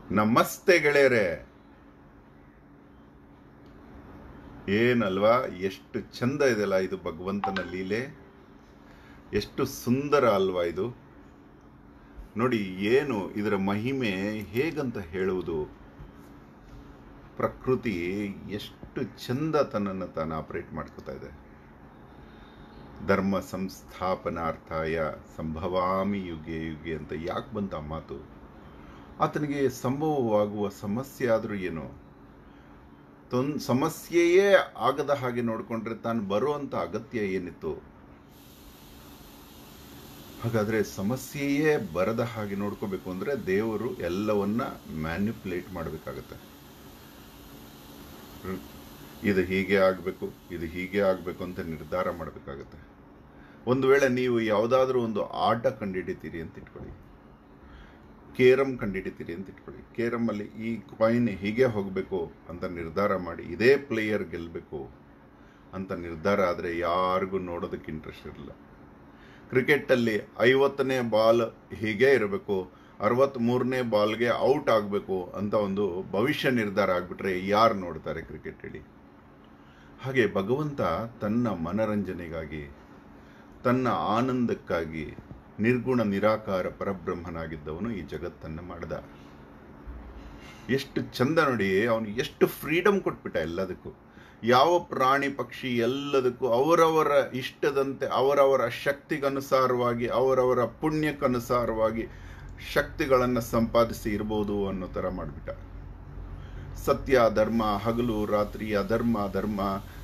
ನಮಸ್ತೆ ಗೆಳೆಯರೆ ಏನಲ್ವಾ ಎಷ್ಟು ಚಂದ ಇದೆಲ್ಲ ಇದು ಭಗವಂತನ ಲೀಲೆ ಎಷ್ಟು ಸುಂದರ ಅಲ್ವಾ ಇದು ನೋಡಿ ಏನು ಇದರ ಮಹಿಮೆ ಹೇಗಂತ ಹೇಳುವುದು ಪ್ರಕೃತಿ ಎಷ್ಟು ಚಂದ ತನ್ನನ್ನು ತಾನು ಆಪರೇಟ್ ಮಾಡ್ಕೋತಾ ಇದೆ ಧರ್ಮ ಸಂಸ್ಥಾಪನಾರ್ಥಾಯ ಸಂಭವಾಮಿ ಯುಗೆ ಯುಗೆ ಅಂತ ಯಾಕೆ ಬಂತ ಆ ಮಾತು ಆತನಿಗೆ ಸಂಭವವಾಗುವ ಸಮಸ್ಯೆ ಆದರೂ ಏನು ತೊನ್ ಸಮಸ್ಯೆಯೇ ಆಗದ ಹಾಗೆ ನೋಡಿಕೊಂಡ್ರೆ ತಾನು ಬರುವಂತ ಅಗತ್ಯ ಏನಿತ್ತು ಹಾಗಾದ್ರೆ ಸಮಸ್ಯೆಯೇ ಬರದ ಹಾಗೆ ನೋಡ್ಕೋಬೇಕು ಅಂದ್ರೆ ದೇವರು ಎಲ್ಲವನ್ನ ಮ್ಯಾನ್ಯುಪುಲೇಟ್ ಮಾಡಬೇಕಾಗತ್ತೆ ಇದು ಹೀಗೆ ಆಗಬೇಕು ಇದು ಹೀಗೆ ಆಗಬೇಕು ಅಂತ ನಿರ್ಧಾರ ಮಾಡಬೇಕಾಗತ್ತೆ ಒಂದು ವೇಳೆ ನೀವು ಯಾವುದಾದ್ರೂ ಒಂದು ಆಟ ಕಂಡುಹಿಡಿತೀರಿ ಅಂತ ಇಟ್ಕೊಳ್ಳಿ ಕೇರಂ ಕಂಡುಹಿಡಿತೀರಿ ಅಂತ ಇಟ್ಕೊಳ್ಳಿ ಕೇರಮ್ ಅಲ್ಲಿ ಈ ಕಾಯಿನ್ ಹೀಗೆ ಹೋಗಬೇಕು ಅಂತ ನಿರ್ಧಾರ ಮಾಡಿ ಇದೇ ಪ್ಲೇಯರ್ ಗೆಲ್ಲಬೇಕು ಅಂತ ನಿರ್ಧಾರ ಆದರೆ ಯಾರಿಗೂ ನೋಡೋದಕ್ಕೆ ಇಂಟ್ರೆಸ್ಟ್ ಇರಲ್ಲ ಕ್ರಿಕೆಟಲ್ಲಿ ಐವತ್ತನೇ ಬಾಲ್ ಹೀಗೆ ಇರಬೇಕು ಅರವತ್ತ್ಮೂರನೇ ಬಾಲ್ಗೆ ಔಟ್ ಆಗಬೇಕು ಅಂತ ಒಂದು ಭವಿಷ್ಯ ನಿರ್ಧಾರ ಆಗಿಬಿಟ್ರೆ ಯಾರು ನೋಡ್ತಾರೆ ಕ್ರಿಕೆಟ್ ಹೇಳಿ ಹಾಗೆ ಭಗವಂತ ತನ್ನ ಮನರಂಜನೆಗಾಗಿ ತನ್ನ ಆನಂದಕ್ಕಾಗಿ ನಿರ್ಗುಣ ನಿರಾಕಾರ ಪರಬ್ರಹ್ಮನಾಗಿದ್ದವನು ಈ ಜಗತ್ತನ್ನು ಮಾಡ್ದ ಎಷ್ಟು ಚಂದ ನೋಡಿ ಅವನು ಎಷ್ಟು ಫ್ರೀಡಮ್ ಕೊಟ್ಬಿಟ್ಟ ಎಲ್ಲದಕ್ಕೂ ಯಾವ ಪ್ರಾಣಿ ಪಕ್ಷಿ ಎಲ್ಲದಕ್ಕೂ ಅವರವರ ಇಷ್ಟದಂತೆ ಅವರವರ ಶಕ್ತಿಗನುಸಾರವಾಗಿ ಅವರವರ ಪುಣ್ಯಕ್ಕನುಸಾರವಾಗಿ ಶಕ್ತಿಗಳನ್ನು ಸಂಪಾದಿಸಿ ಇರಬಹುದು ಅನ್ನೋ ಥರ ಮಾಡಿಬಿಟ್ಟ ಸತ್ಯ ಧರ್ಮ ಹಗಲು ರಾತ್ರಿ ಅಧರ್ಮ ಧರ್ಮ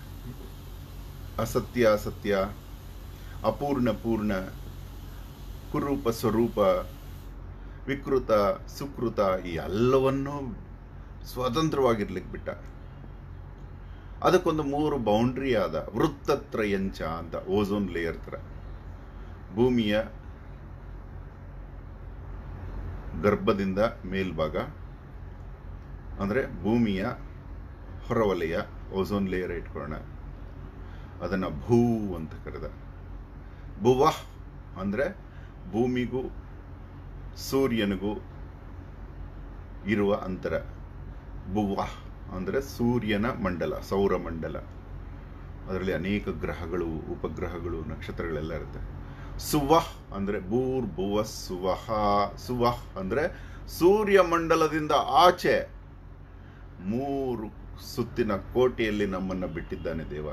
ಅಸತ್ಯ ಅಸತ್ಯ ಅಪೂರ್ಣ ಪೂರ್ಣ ಕುರೂಪ ಸ್ವರೂಪ ವಿಕೃತ ಸುಕೃತ ಈ ಎಲ್ಲವನ್ನೂ ಸ್ವತಂತ್ರವಾಗಿರ್ಲಿಕ್ಕೆ ಬಿಟ್ಟ ಅದಕ್ಕೊಂದು ಮೂರು ಬೌಂಡ್ರಿ ಆದ ವೃತ್ತತ್ರಯಂಚ ಅಂತ ಓಝೋನ್ ಲೇಯರ್ ತರ ಭೂಮಿಯ ಗರ್ಭದಿಂದ ಮೇಲ್ಭಾಗ ಅಂದ್ರೆ ಭೂಮಿಯ ಹೊರವಲಯ ಓಝೋನ್ ಲೇಯರ್ ಇಟ್ಕೊಳ್ಳೋಣ ಅದನ್ನ ಭೂ ಅಂತ ಕರೆದ ಭುವ ಅಂದ್ರೆ ಭೂಮಿಗೂ ಸೂರ್ಯನಿಗೂ ಇರುವ ಅಂತರ ಭುವ ಅಂದರೆ ಸೂರ್ಯನ ಮಂಡಲ ಸೌರಮಂಡಲ ಅದರಲ್ಲಿ ಅನೇಕ ಗ್ರಹಗಳು ಉಪಗ್ರಹಗಳು ನಕ್ಷತ್ರಗಳೆಲ್ಲ ಇರುತ್ತೆ ಸುವಹ್ ಅಂದರೆ ಭೂರ್ ಭುವ ಸುವಹ ಸುವಹ್ ಅಂದರೆ ಸೂರ್ಯ ಮಂಡಲದಿಂದ ಆಚೆ ಮೂರು ಸುತ್ತಿನ ಕೋಟೆಯಲ್ಲಿ ನಮ್ಮನ್ನ ಬಿಟ್ಟಿದ್ದಾನೆ ದೇವ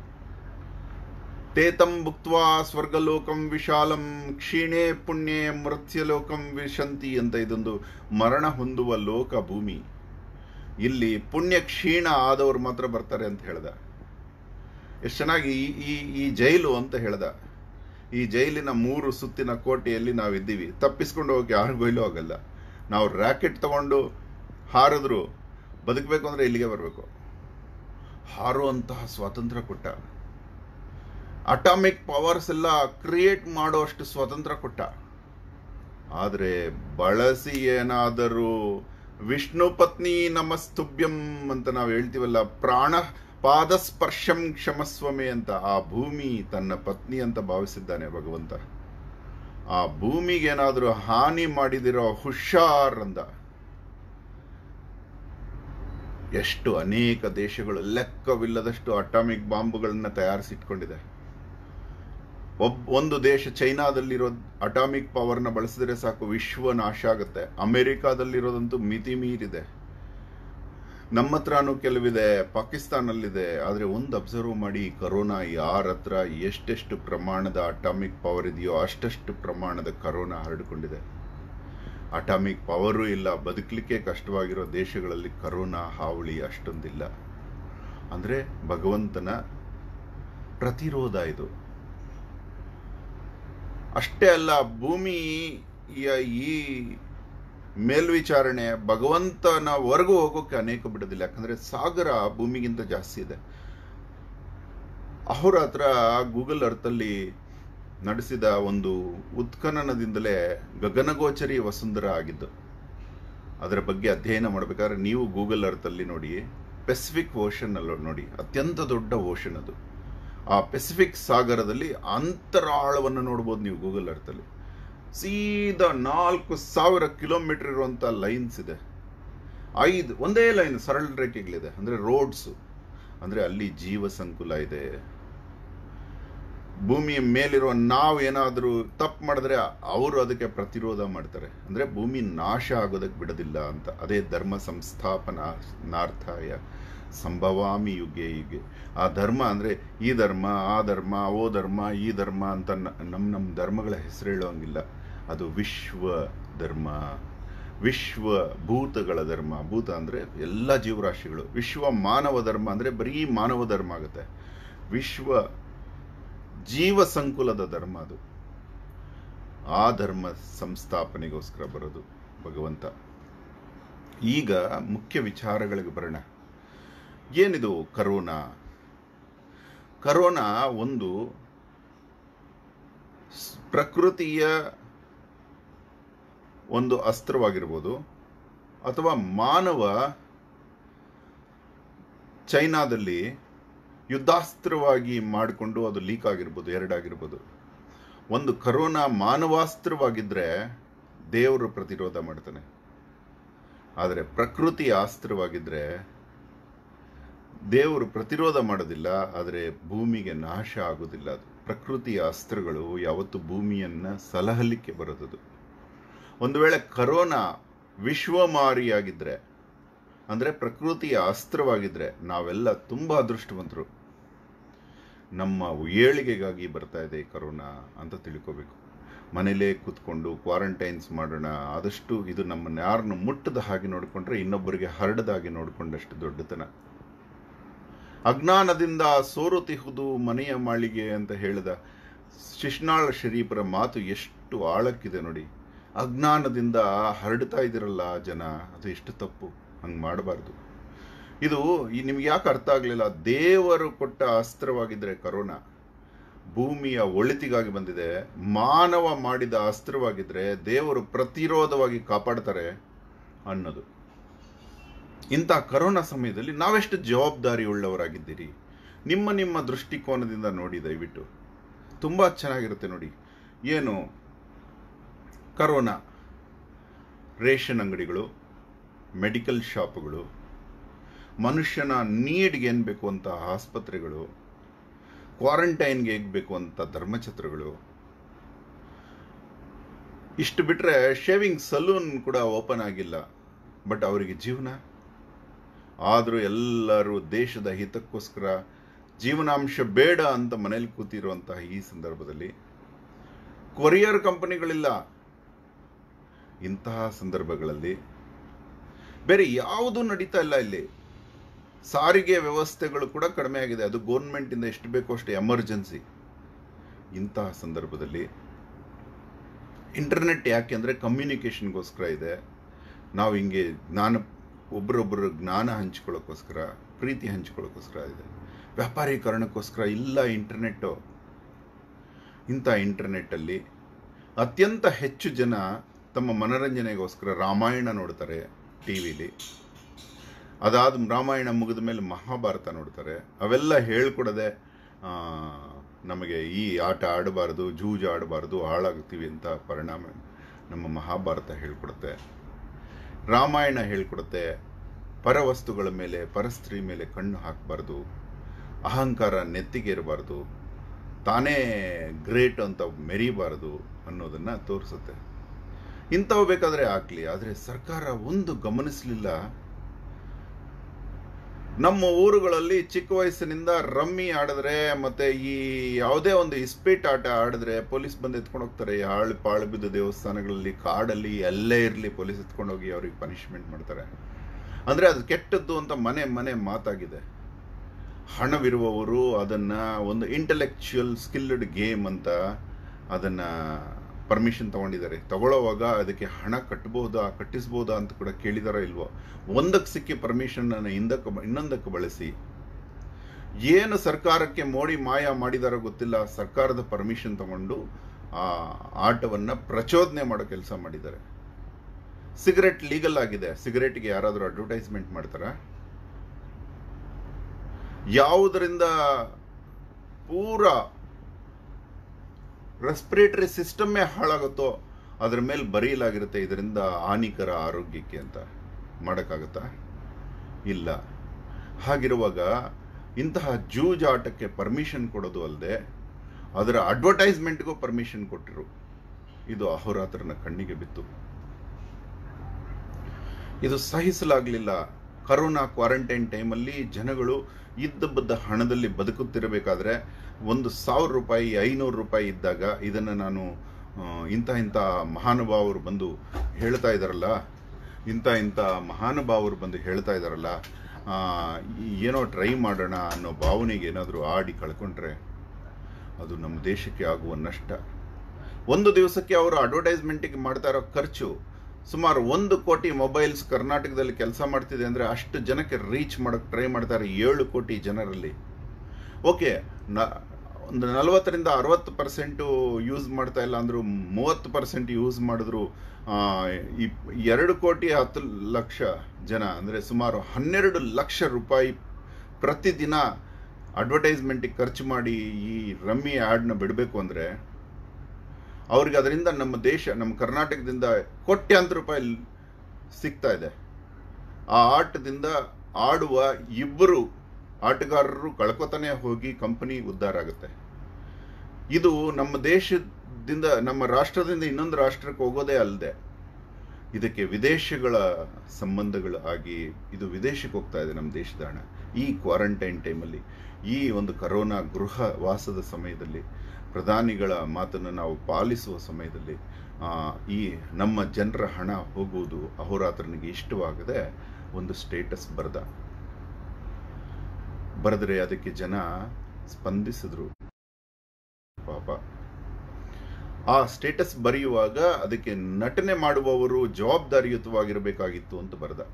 ತೇತಂ ಭುಕ್ತ್ವಾ ಸ್ವರ್ಗಲೋಕಂ ವಿಶಾಲಂ ಕ್ಷೀಣೆ ಪುಣ್ಯೆ ಮೃತ್ಯಲೋಕಂ ವಿಶಂತಿ ಅಂತ ಇದೊಂದು ಮರಣ ಹೊಂದುವ ಲೋಕ ಭೂಮಿ ಇಲ್ಲಿ ಪುಣ್ಯ ಕ್ಷೀಣ ಆದವ್ರು ಮಾತ್ರ ಬರ್ತಾರೆ ಅಂತ ಹೇಳ್ದ ಎಷ್ಟು ಚೆನ್ನಾಗಿ ಈ ಈ ಈ ಜೈಲು ಅಂತ ಹೇಳ್ದ ಈ ಜೈಲಿನ ಮೂರು ಸುತ್ತಿನ ಕೋಟೆಯಲ್ಲಿ ನಾವಿದ್ದೀವಿ ತಪ್ಪಿಸ್ಕೊಂಡು ಹೋಗಿ ಯಾರಿಗೂ ಇಲ್ಲೂ ಆಗಲ್ಲ ನಾವು ರ್ಯಾಕೆಟ್ ತಗೊಂಡು ಹಾರಿದ್ರು ಬದುಕಬೇಕು ಅಂದ್ರೆ ಇಲ್ಲಿಗೆ ಬರಬೇಕು ಹಾರುವಂತಹ ಸ್ವಾತಂತ್ರ್ಯ ಕೊಟ್ಟ ಅಟಾಮಿಕ್ ಪವರ್ಸ್ ಎಲ್ಲ ಕ್ರಿಯೇಟ್ ಮಾಡುವಷ್ಟು ಸ್ವಾತಂತ್ರ್ಯ ಕೊಟ್ಟ ಆದರೆ ಬಳಸಿ ಏನಾದರೂ ವಿಷ್ಣು ಪತ್ನಿ ನಮಸ್ತುಭ್ಯಂ ಅಂತ ನಾವು ಹೇಳ್ತೀವಲ್ಲ ಪ್ರಾಣ ಪಾದಸ್ಪರ್ಶಂ ಕ್ಷಮಸ್ವಮೆ ಅಂತ ಆ ಭೂಮಿ ತನ್ನ ಪತ್ನಿ ಅಂತ ಭಾವಿಸಿದ್ದಾನೆ ಭಗವಂತ ಆ ಭೂಮಿಗೆ ಏನಾದರೂ ಹಾನಿ ಮಾಡಿದಿರೋ ಹುಷಾರ್ ಅಂದ ಎಷ್ಟು ಅನೇಕ ದೇಶಗಳು ಲೆಕ್ಕವಿಲ್ಲದಷ್ಟು ಅಟಾಮಿಕ್ ಬಾಂಬುಗಳನ್ನ ತಯಾರಿಸಿಟ್ಕೊಂಡಿದೆ ಒಬ್ ಒಂದು ದೇಶ ಚೈನಾದಲ್ಲಿರೋ ಅಟಾಮಿಕ್ ಪವರ್ನ ಬಳಸಿದ್ರೆ ಸಾಕು ವಿಶ್ವ ನಾಶ ಆಗುತ್ತೆ ಅಮೆರಿಕಾದಲ್ಲಿರೋದಂತೂ ಮಿತಿ ಮೀರಿದೆ ನಮ್ಮ ಹತ್ರನೂ ಕೆಲವಿದೆ ಪಾಕಿಸ್ತಾನಲ್ಲಿದೆ ಆದರೆ ಒಂದು ಅಬ್ಸರ್ವ್ ಮಾಡಿ ಕರೋನಾ ಯಾರ ಹತ್ರ ಎಷ್ಟೆಷ್ಟು ಪ್ರಮಾಣದ ಅಟಾಮಿಕ್ ಪವರ್ ಇದೆಯೋ ಅಷ್ಟಷ್ಟು ಪ್ರಮಾಣದ ಕರೋನಾ ಹರಡಿಕೊಂಡಿದೆ ಅಟಾಮಿಕ್ ಪವರು ಇಲ್ಲ ಬದುಕಲಿಕ್ಕೆ ಕಷ್ಟವಾಗಿರೋ ದೇಶಗಳಲ್ಲಿ ಕರೋನಾ ಹಾವಳಿ ಅಷ್ಟೊಂದಿಲ್ಲ ಅಂದರೆ ಭಗವಂತನ ಪ್ರತಿರೋಧ ಇದು ಅಷ್ಟೇ ಅಲ್ಲ ಭೂಮಿಯ ಈ ಮೇಲ್ವಿಚಾರಣೆ ಭಗವಂತನ ಹೊರಗು ಹೋಗೋಕೆ ಅನೇಕ ಬಿಡೋದಿಲ್ಲ ಯಾಕಂದ್ರೆ ಸಾಗರ ಭೂಮಿಗಿಂತ ಜಾಸ್ತಿ ಇದೆ ಅವರ ಹತ್ರ ಗೂಗಲ್ ಅರ್ಥಲ್ಲಿ ನಡೆಸಿದ ಒಂದು ಉತ್ಖನನದಿಂದಲೇ ಗಗನಗೋಚರಿ ವಸುಂಧರ ಆಗಿದ್ದು ಅದರ ಬಗ್ಗೆ ಅಧ್ಯಯನ ಮಾಡಬೇಕಾದ್ರೆ ನೀವು ಗೂಗಲ್ ಅರ್ಥಲ್ಲಿ ನೋಡಿ ಪೆಸಿಫಿಕ್ ಓಷನ್ ಅಲ್ಲ ನೋಡಿ ಅತ್ಯಂತ ದೊಡ್ಡ ಓಷನ್ ಅದು ಆ ಪೆಸಿಫಿಕ್ ಸಾಗರದಲ್ಲಿ ಅಂತರಾಳವನ್ನು ನೋಡ್ಬೋದು ನೀವು ಗೂಗಲ್ ಅರ್ಥಲ್ಲಿ ಸೀದಾ ನಾಲ್ಕು ಸಾವಿರ ಕಿಲೋಮೀಟರ್ ಇರುವಂತ ಲೈನ್ಸ್ ಇದೆ ಐದು ಒಂದೇ ಲೈನ್ ಸರಳ ರೇಖೆಗಳಿದೆ ಅಂದರೆ ರೋಡ್ಸು ಅಂದರೆ ಅಲ್ಲಿ ಜೀವ ಸಂಕುಲ ಇದೆ ಭೂಮಿಯ ಮೇಲಿರುವ ನಾವು ಏನಾದರೂ ತಪ್ಪು ಮಾಡಿದ್ರೆ ಅವರು ಅದಕ್ಕೆ ಪ್ರತಿರೋಧ ಮಾಡ್ತಾರೆ ಅಂದರೆ ಭೂಮಿ ನಾಶ ಆಗೋದಕ್ಕೆ ಬಿಡೋದಿಲ್ಲ ಅಂತ ಅದೇ ಧರ್ಮ ಸಂಸ್ಥಾಪನಾರ್ಥಾಯ ಸಂಭವಾಮಿ ಯುಗೆ ಯುಗೆ ಆ ಧರ್ಮ ಅಂದರೆ ಈ ಧರ್ಮ ಆ ಧರ್ಮ ಓ ಧರ್ಮ ಈ ಧರ್ಮ ಅಂತ ನಮ್ಮ ನಮ್ಮ ಧರ್ಮಗಳ ಹೆಸರು ಹೇಳೋಂಗಿಲ್ಲ ಅದು ವಿಶ್ವ ಧರ್ಮ ವಿಶ್ವ ಭೂತಗಳ ಧರ್ಮ ಭೂತ ಅಂದರೆ ಎಲ್ಲ ಜೀವರಾಶಿಗಳು ವಿಶ್ವ ಮಾನವ ಧರ್ಮ ಅಂದರೆ ಬರೀ ಮಾನವ ಧರ್ಮ ಆಗುತ್ತೆ ವಿಶ್ವ ಜೀವ ಸಂಕುಲದ ಧರ್ಮ ಅದು ಆ ಧರ್ಮ ಸಂಸ್ಥಾಪನೆಗೋಸ್ಕರ ಬರೋದು ಭಗವಂತ ಈಗ ಮುಖ್ಯ ವಿಚಾರಗಳಿಗೆ ಬರೋಣ ಏನಿದು ಕರೋನಾ ಕರೋನಾ ಒಂದು ಸ್- ಪ್ರಕೃತಿಯ ಒಂದು ಅಸ್ತ್ರವಾಗಿರ್ಬೋದು ಅಥವಾ ಮಾನವ ಚೈನಾದಲ್ಲಿ ಯುದ್ಧಾಸ್ತ್ರವಾಗಿ ಮಾಡಿಕೊಂಡು ಅದು ಲೀಕ್ ಆಗಿರ್ಬೋದು ಎರಡಾಗಿರ್ಬೋದು ಒಂದು ಕರೋನಾ ಮಾನವಾಸ್ತ್ರವಾಗಿದ್ದರೆ ದೇವರು ಪ್ರತಿರೋಧ ಮಾಡ್ತಾನೆ ಆದರೆ ಪ್ರಕೃತಿಯ ಅಸ್ತ್ರವಾಗಿದ್ದರೆ ದೇವರು ಪ್ರತಿರೋಧ ಮಾಡೋದಿಲ್ಲ ಆದರೆ ಭೂಮಿಗೆ ನಾಶ ಆಗೋದಿಲ್ಲ ಅದು ಪ್ರಕೃತಿಯ ಅಸ್ತ್ರಗಳು ಯಾವತ್ತು ಭೂಮಿಯನ್ನು ಸಲಹಲಿಕ್ಕೆ ಬರೋದದು ಒಂದು ವೇಳೆ ಕರೋನಾ ವಿಶ್ವಮಾರಿಯಾಗಿದ್ದರೆ ಅಂದರೆ ಪ್ರಕೃತಿಯ ಅಸ್ತ್ರವಾಗಿದ್ದರೆ ನಾವೆಲ್ಲ ತುಂಬ ಅದೃಷ್ಟವಂತರು ನಮ್ಮ ಏಳಿಗೆಗಾಗಿ ಬರ್ತಾ ಇದೆ ಈ ಕರೋನಾ ಅಂತ ತಿಳ್ಕೋಬೇಕು ಮನೇಲೇ ಕೂತ್ಕೊಂಡು ಕ್ವಾರಂಟೈನ್ಸ್ ಮಾಡೋಣ ಆದಷ್ಟು ಇದು ನಮ್ಮನ್ನು ಯಾರನ್ನು ಮುಟ್ಟದ ಹಾಗೆ ನೋಡಿಕೊಂಡ್ರೆ ಇನ್ನೊಬ್ಬರಿಗೆ ಹರಡದ ಹಾಗೆ ನೋಡಿಕೊಂಡಷ್ಟು ದೊಡ್ಡತನ ಅಜ್ಞಾನದಿಂದ ಸೋರುತಿಹುದು ಮನೆಯ ಮಾಳಿಗೆ ಅಂತ ಹೇಳಿದ ಶಿಶ್ನಾಳ ಶರೀಫರ ಮಾತು ಎಷ್ಟು ಆಳಕ್ಕಿದೆ ನೋಡಿ ಅಜ್ಞಾನದಿಂದ ಹರಡ್ತಾ ಇದ್ದೀರಲ್ಲ ಜನ ಅದು ಎಷ್ಟು ತಪ್ಪು ಹಂಗೆ ಮಾಡಬಾರ್ದು ಇದು ಈ ನಿಮ್ಗೆ ಯಾಕೆ ಅರ್ಥ ಆಗಲಿಲ್ಲ ದೇವರು ಕೊಟ್ಟ ಅಸ್ತ್ರವಾಗಿದ್ದರೆ ಕರೋನಾ ಭೂಮಿಯ ಒಳಿತಿಗಾಗಿ ಬಂದಿದೆ ಮಾನವ ಮಾಡಿದ ಅಸ್ತ್ರವಾಗಿದ್ದರೆ ದೇವರು ಪ್ರತಿರೋಧವಾಗಿ ಕಾಪಾಡ್ತಾರೆ ಅನ್ನೋದು ಇಂಥ ಕರೋನಾ ಸಮಯದಲ್ಲಿ ನಾವೆಷ್ಟು ಜವಾಬ್ದಾರಿ ಉಳ್ಳವರಾಗಿದ್ದೀರಿ ನಿಮ್ಮ ನಿಮ್ಮ ದೃಷ್ಟಿಕೋನದಿಂದ ನೋಡಿ ದಯವಿಟ್ಟು ತುಂಬ ಚೆನ್ನಾಗಿರುತ್ತೆ ನೋಡಿ ಏನು ಕರೋನಾ ರೇಷನ್ ಅಂಗಡಿಗಳು ಮೆಡಿಕಲ್ ಶಾಪ್ಗಳು ಮನುಷ್ಯನ ನೀಡ್ಗೆ ಏನು ಬೇಕು ಅಂತ ಆಸ್ಪತ್ರೆಗಳು ಕ್ವಾರಂಟೈನ್ಗೆ ಹೇಗೆ ಬೇಕು ಅಂತ ಧರ್ಮಛತ್ರಗಳು ಇಷ್ಟು ಬಿಟ್ಟರೆ ಶೇವಿಂಗ್ ಸಲೂನ್ ಕೂಡ ಓಪನ್ ಆಗಿಲ್ಲ ಬಟ್ ಅವರಿಗೆ ಜೀವನ ಆದರೂ ಎಲ್ಲರೂ ದೇಶದ ಹಿತಕ್ಕೋಸ್ಕರ ಜೀವನಾಂಶ ಬೇಡ ಅಂತ ಮನೇಲಿ ಕೂತಿರುವಂತಹ ಈ ಸಂದರ್ಭದಲ್ಲಿ ಕೊರಿಯರ್ ಕಂಪನಿಗಳಿಲ್ಲ ಇಂತಹ ಸಂದರ್ಭಗಳಲ್ಲಿ ಬೇರೆ ಯಾವುದೂ ನಡೀತಾ ಇಲ್ಲ ಇಲ್ಲಿ ಸಾರಿಗೆ ವ್ಯವಸ್ಥೆಗಳು ಕೂಡ ಕಡಿಮೆ ಆಗಿದೆ ಅದು ಗೋರ್ಮೆಂಟಿಂದ ಎಷ್ಟು ಬೇಕೋ ಅಷ್ಟು ಎಮರ್ಜೆನ್ಸಿ ಇಂತಹ ಸಂದರ್ಭದಲ್ಲಿ ಇಂಟರ್ನೆಟ್ ಯಾಕೆ ಅಂದರೆ ಕಮ್ಯುನಿಕೇಷನ್ಗೋಸ್ಕರ ಇದೆ ನಾವು ಹಿಂಗೆ ಜ್ಞಾನ ಒಬ್ಬರೊಬ್ಬರು ಜ್ಞಾನ ಹಂಚ್ಕೊಳ್ಳೋಕ್ಕೋಸ್ಕರ ಪ್ರೀತಿ ಹಂಚ್ಕೊಳ್ಳೋಕ್ಕೋಸ್ಕರ ಇದೆ ವ್ಯಾಪಾರೀಕರಣಕ್ಕೋಸ್ಕರ ಇಲ್ಲ ಇಂಟರ್ನೆಟ್ಟು ಇಂಥ ಇಂಟರ್ನೆಟ್ಟಲ್ಲಿ ಅತ್ಯಂತ ಹೆಚ್ಚು ಜನ ತಮ್ಮ ಮನರಂಜನೆಗೋಸ್ಕರ ರಾಮಾಯಣ ನೋಡ್ತಾರೆ ಟಿ ವಿಲಿ ಅದಾದ ರಾಮಾಯಣ ಮುಗಿದ ಮೇಲೆ ಮಹಾಭಾರತ ನೋಡ್ತಾರೆ ಅವೆಲ್ಲ ಹೇಳ್ಕೊಡದೆ ಆ, ನಮಗೆ ಈ ಆಟ ಆಡಬಾರ್ದು ಜೂಜು ಆಡಬಾರ್ದು ಹಾಳಾಗ್ತೀವಿ ಅಂತ ಪರಿಣಾಮ ನಮ್ಮ ಮಹಾಭಾರತ ಹೇಳ್ಕೊಡುತ್ತೆ ರಾಮಾಯಣ ಹೇಳ್ಕೊಡುತ್ತೆ ಪರವಸ್ತುಗಳ ಮೇಲೆ ಪರಸ್ತ್ರೀ ಮೇಲೆ ಕಣ್ಣು ಹಾಕಬಾರ್ದು ಅಹಂಕಾರ ನೆತ್ತಿಗೇರಬಾರ್ದು ತಾನೇ ಗ್ರೇಟ್ ಅಂತ ಮೆರಿಬಾರ್ದು ಅನ್ನೋದನ್ನು ತೋರಿಸುತ್ತೆ ಇಂಥವು ಬೇಕಾದರೆ ಆಗಲಿ ಆದರೆ ಸರ್ಕಾರ ಒಂದು ಗಮನಿಸಲಿಲ್ಲ ನಮ್ಮ ಊರುಗಳಲ್ಲಿ ಚಿಕ್ಕ ವಯಸ್ಸಿನಿಂದ ರಮ್ಮಿ ಆಡಿದ್ರೆ ಮತ್ತೆ ಈ ಯಾವುದೇ ಒಂದು ಇಸ್ಪೀಟ್ ಆಟ ಆಡಿದ್ರೆ ಪೊಲೀಸ್ ಬಂದು ಎತ್ಕೊಂಡು ಹೋಗ್ತಾರೆ ಈ ಹಾಳು ಪಾಳು ಬಿದ್ದ ದೇವಸ್ಥಾನಗಳಲ್ಲಿ ಕಾಡಲ್ಲಿ ಎಲ್ಲೇ ಇರಲಿ ಪೊಲೀಸ್ ಎತ್ಕೊಂಡು ಹೋಗಿ ಅವ್ರಿಗೆ ಪನಿಷ್ಮೆಂಟ್ ಮಾಡ್ತಾರೆ ಅಂದರೆ ಅದು ಕೆಟ್ಟದ್ದು ಅಂತ ಮನೆ ಮನೆ ಮಾತಾಗಿದೆ ಹಣವಿರುವವರು ಅದನ್ನು ಒಂದು ಇಂಟೆಲೆಕ್ಚುಯಲ್ ಸ್ಕಿಲ್ಡ್ ಗೇಮ್ ಅಂತ ಅದನ್ನು ಪರ್ಮಿಷನ್ ತಗೊಂಡಿದ್ದಾರೆ ತಗೊಳ್ಳೋವಾಗ ಅದಕ್ಕೆ ಹಣ ಕಟ್ಬೋದಾ ಕಟ್ಟಿಸ್ಬೋದಾ ಅಂತ ಕೂಡ ಕೇಳಿದಾರೋ ಇಲ್ವೋ ಒಂದಕ್ಕೆ ಸಿಕ್ಕಿ ಪರ್ಮಿಷನನ್ನು ಹಿಂದಕ್ಕೆ ಬ- ಇನ್ನೊಂದಕ್ಕೆ ಬಳಸಿ ಏನು ಸರ್ಕಾರಕ್ಕೆ ಮೋಡಿ ಮಾಯ ಮಾಡಿದಾರೋ ಗೊತ್ತಿಲ್ಲ ಸರ್ಕಾರದ ಪರ್ಮಿಷನ್ ತಗೊಂಡು ಆ ಆಟವನ್ನು ಪ್ರಚೋದನೆ ಮಾಡೋ ಕೆಲಸ ಮಾಡಿದ್ದಾರೆ ಸಿಗರೆಟ್ ಲೀಗಲ್ ಆಗಿದೆ ಸಿಗರೆಟ್ಗೆ ಯಾರಾದರೂ ಅಡ್ವರ್ಟೈಸ್ಮೆಂಟ್ ಮಾಡ್ತಾರಾ ಯಾವುದರಿಂದ ಪೂರ ರೆಸ್ಪಿರೇಟರಿ ಸಿಸ್ಟಮ್ಮೇ ಹಾಳಾಗುತ್ತೋ ಅದ್ರ ಮೇಲೆ ಬರೆಯಲಾಗಿರುತ್ತೆ ಇದರಿಂದ ಹಾನಿಕರ ಆರೋಗ್ಯಕ್ಕೆ ಅಂತ ಮಾಡೋಕ್ಕಾಗತ್ತಾ ಇಲ್ಲ ಹಾಗಿರುವಾಗ ಇಂತಹ ಜೂಜಾಟಕ್ಕೆ ಪರ್ಮಿಷನ್ ಕೊಡೋದು ಅಲ್ಲದೆ ಅದರ ಅಡ್ವರ್ಟೈಸ್ಮೆಂಟ್ಗೂ ಪರ್ಮಿಷನ್ ಕೊಟ್ಟರು ಇದು ಅಹೋರಾತ್ರನ ಕಣ್ಣಿಗೆ ಬಿತ್ತು ಇದು ಸಹಿಸಲಾಗಲಿಲ್ಲ ಕರೋನಾ ಕ್ವಾರಂಟೈನ್ ಟೈಮಲ್ಲಿ ಜನಗಳು ಇದ್ದ ಬದ್ದ ಹಣದಲ್ಲಿ ಬದುಕುತ್ತಿರಬೇಕಾದ್ರೆ ಒಂದು ಸಾವಿರ ರೂಪಾಯಿ ಐನೂರು ರೂಪಾಯಿ ಇದ್ದಾಗ ಇದನ್ನು ನಾನು ಆ, ಇಂಥ ಇಂಥ ಮಹಾನುಭಾವರು ಬಂದು ಹೇಳ್ತಾ ಇದ್ದಾರಲ್ಲ ಇಂಥ ಇಂಥ ಮಹಾನುಭಾವರು ಬಂದು ಹೇಳ್ತಾ ಇದ್ದಾರಲ್ಲ ಆ, ಏನೋ ಟ್ರೈ ಮಾಡೋಣ ಅನ್ನೋ ಭಾವನೆಗೆ ಏನಾದರೂ ಆಡಿ ಕಳ್ಕೊಂಡ್ರೆ ಅದು ನಮ್ಮ ದೇಶಕ್ಕೆ ಆಗುವ ನಷ್ಟ ಒಂದು ದಿವಸಕ್ಕೆ ಅವರು ಅಡ್ವರ್ಟೈಸ್ಮೆಂಟಿಗೆ ಮಾಡ್ತಾ ಇರೋ ಖರ್ಚು ಸುಮಾರು ಒಂದು ಕೋಟಿ ಮೊಬೈಲ್ಸ್ ಕರ್ನಾಟಕದಲ್ಲಿ ಕೆಲಸ ಮಾಡ್ತಿದೆ ಅಂದರೆ ಅಷ್ಟು ಜನಕ್ಕೆ ರೀಚ್ ಮಾಡೋಕ್ಕೆ ಟ್ರೈ ಮಾಡ್ತಾರೆ ಏಳು ಕೋಟಿ ಜನರಲ್ಲಿ ಓಕೆ ನ ಒಂದು ನಲವತ್ತರಿಂದ ಅರವತ್ತು ಪರ್ಸೆಂಟು ಯೂಸ್ ಮಾಡ್ತಾ ಇಲ್ಲ ಅಂದರೂ ಮೂವತ್ತು ಪರ್ಸೆಂಟ್ ಯೂಸ್ ಮಾಡಿದ್ರು ಆ, ಇಪ್- ಎರಡು ಕೋಟಿ ಹತ್ತು ಲಕ್ಷ ಜನ ಅಂದರೆ ಸುಮಾರು ಹನ್ನೆರಡು ಲಕ್ಷ ರೂಪಾಯಿ ಪ್ರತಿದಿನ ಅಡ್ವರ್ಟೈಸ್ಮೆಂಟಿಗೆ ಖರ್ಚು ಮಾಡಿ ಈ ರಮ್ಮಿ ಆ್ಯಡ್ನ ಬಿಡಬೇಕು ಅಂದರೆ ಅವ್ರಿಗೆ ಅದರಿಂದ ನಮ್ಮ ದೇಶ ನಮ್ಮ ಕರ್ನಾಟಕದಿಂದ ಕೋಟ್ಯಾಂತರ ರೂಪಾಯಿ ಸಿಗ್ತಾ ಇದೆ ಆ ಆಟದಿಂದ ಆಡುವ ಇಬ್ಬರು ಆಟಗಾರರು ಕಳ್ಕೊತಾನೆ ಹೋಗಿ ಕಂಪನಿ ಉದ್ಧಾರ ಆಗುತ್ತೆ ಇದು ನಮ್ಮ ದೇಶದಿಂದ ನಮ್ಮ ರಾಷ್ಟ್ರದಿಂದ ಇನ್ನೊಂದು ರಾಷ್ಟ್ರಕ್ಕೆ ಹೋಗೋದೇ ಅಲ್ಲದೆ ಇದಕ್ಕೆ ವಿದೇಶಗಳ ಸಂಬಂಧಗಳು ಆಗಿ ಇದು ವಿದೇಶಕ್ಕೆ ಹೋಗ್ತಾ ಇದೆ ನಮ್ಮ ದೇಶದ ಹಣ ಈ ಕ್ವಾರಂಟೈನ್ ಟೈಮಲ್ಲಿ ಈ ಒಂದು ಕರೋನಾ ಗೃಹ ವಾಸದ ಸಮಯದಲ್ಲಿ ಪ್ರಧಾನಿಗಳ ಮಾತನ್ನು ನಾವು ಪಾಲಿಸುವ ಸಮಯದಲ್ಲಿ ಆ, ಈ ನಮ್ಮ ಜನರ ಹಣ ಹೋಗುವುದು ಅಹೋರಾತ್ರನಿಗೆ ಇಷ್ಟವಾಗದೆ ಒಂದು ಸ್ಟೇಟಸ್ ಬರೆದ ಬರೆದ್ರೆ ಅದಕ್ಕೆ ಜನ ಸ್ಪಂದಿಸಿದ್ರು ಪಾಪ ಆ ಸ್ಟೇಟಸ್ ಬರೆಯುವಾಗ ಅದಕ್ಕೆ ನಟನೆ ಮಾಡುವವರು ಜವಾಬ್ದಾರಿಯುತವಾಗಿರಬೇಕಾಗಿತ್ತು ಅಂತ ಬರೆದ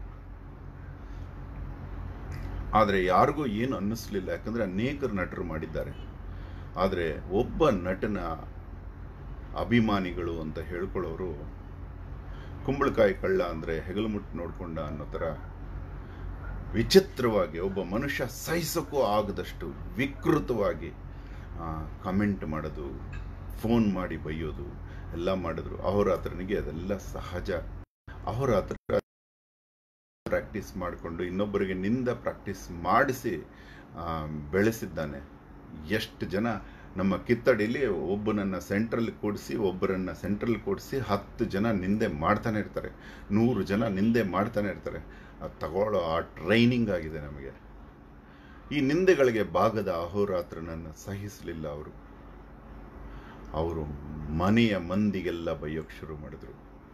ಆದರೆ ಯಾರಿಗೂ ಏನು ಅನ್ನಿಸ್ಲಿಲ್ಲ ಯಾಕಂದ್ರೆ ಅನೇಕರು ನಟರು ಮಾಡಿದ್ದಾರೆ ಆದರೆ ಒಬ್ಬ ನಟನ ಅಭಿಮಾನಿಗಳು ಅಂತ ಹೇಳ್ಕೊಳ್ಳೋರು ಕುಂಬಳಕಾಯಿ ಕಳ್ಳ ಅಂದರೆ ಹೆಗಲು ಮುಟ್ಟು ನೋಡ್ಕೊಂಡ ಅನ್ನೋ ಥರ ವಿಚಿತ್ರವಾಗಿ ಒಬ್ಬ ಮನುಷ್ಯ ಸಹಿಸೋಕ್ಕೂ ಆಗದಷ್ಟು ವಿಕೃತವಾಗಿ ಕಮೆಂಟ್ ಮಾಡೋದು ಫೋನ್ ಮಾಡಿ ಬೈಯೋದು ಎಲ್ಲ ಮಾಡಿದ್ರು ಅಹೋರಾತ್ರನಿಗೆ ಅದೆಲ್ಲ ಸಹಜ ಅಹೋರಾತ್ರ ಪ್ರಾಕ್ಟೀಸ್ ಮಾಡಿಕೊಂಡು ಇನ್ನೊಬ್ಬರಿಗೆ ನಿಂದ ಪ್ರಾಕ್ಟೀಸ್ ಮಾಡಿಸಿ ಆ, ಬೆಳೆಸಿದ್ದಾನೆ ಎಷ್ಟು ಜನ ನಮ್ಮ ಕಿತ್ತಡಿಲಿ ಒಬ್ಬನನ್ನ ಸೆಂಟ್ರಲ್ ಕೂಡಿಸಿ ಒಬ್ಬರನ್ನ ಸೆಂಟ್ರಲ್ ಕೂಡಿಸಿ ಹತ್ತು ಜನ ನಿಂದೆ ಮಾಡ್ತಾನೆ ಇರ್ತಾರೆ ನೂರು ಜನ ನಿಂದೆ ಮಾಡ್ತಾನೆ ಇರ್ತಾರೆ ಅದು ತಗೊಳ್ಳೋ ಆ ಟ್ರೈನಿಂಗ್ ಆಗಿದೆ ನಮಗೆ ಈ ನಿಂದೆಗಳಿಗೆ ಭಾಗದ ಅಹೋರಾತ್ರನನ್ನು ಸಹಿಸಲಿಲ್ಲ ಅವರು ಅವರು ಮನೆಯ ಮಂದಿಗೆಲ್ಲ ಬೈಯೋಕ್ ಶುರು ಮಾಡಿದ್ರು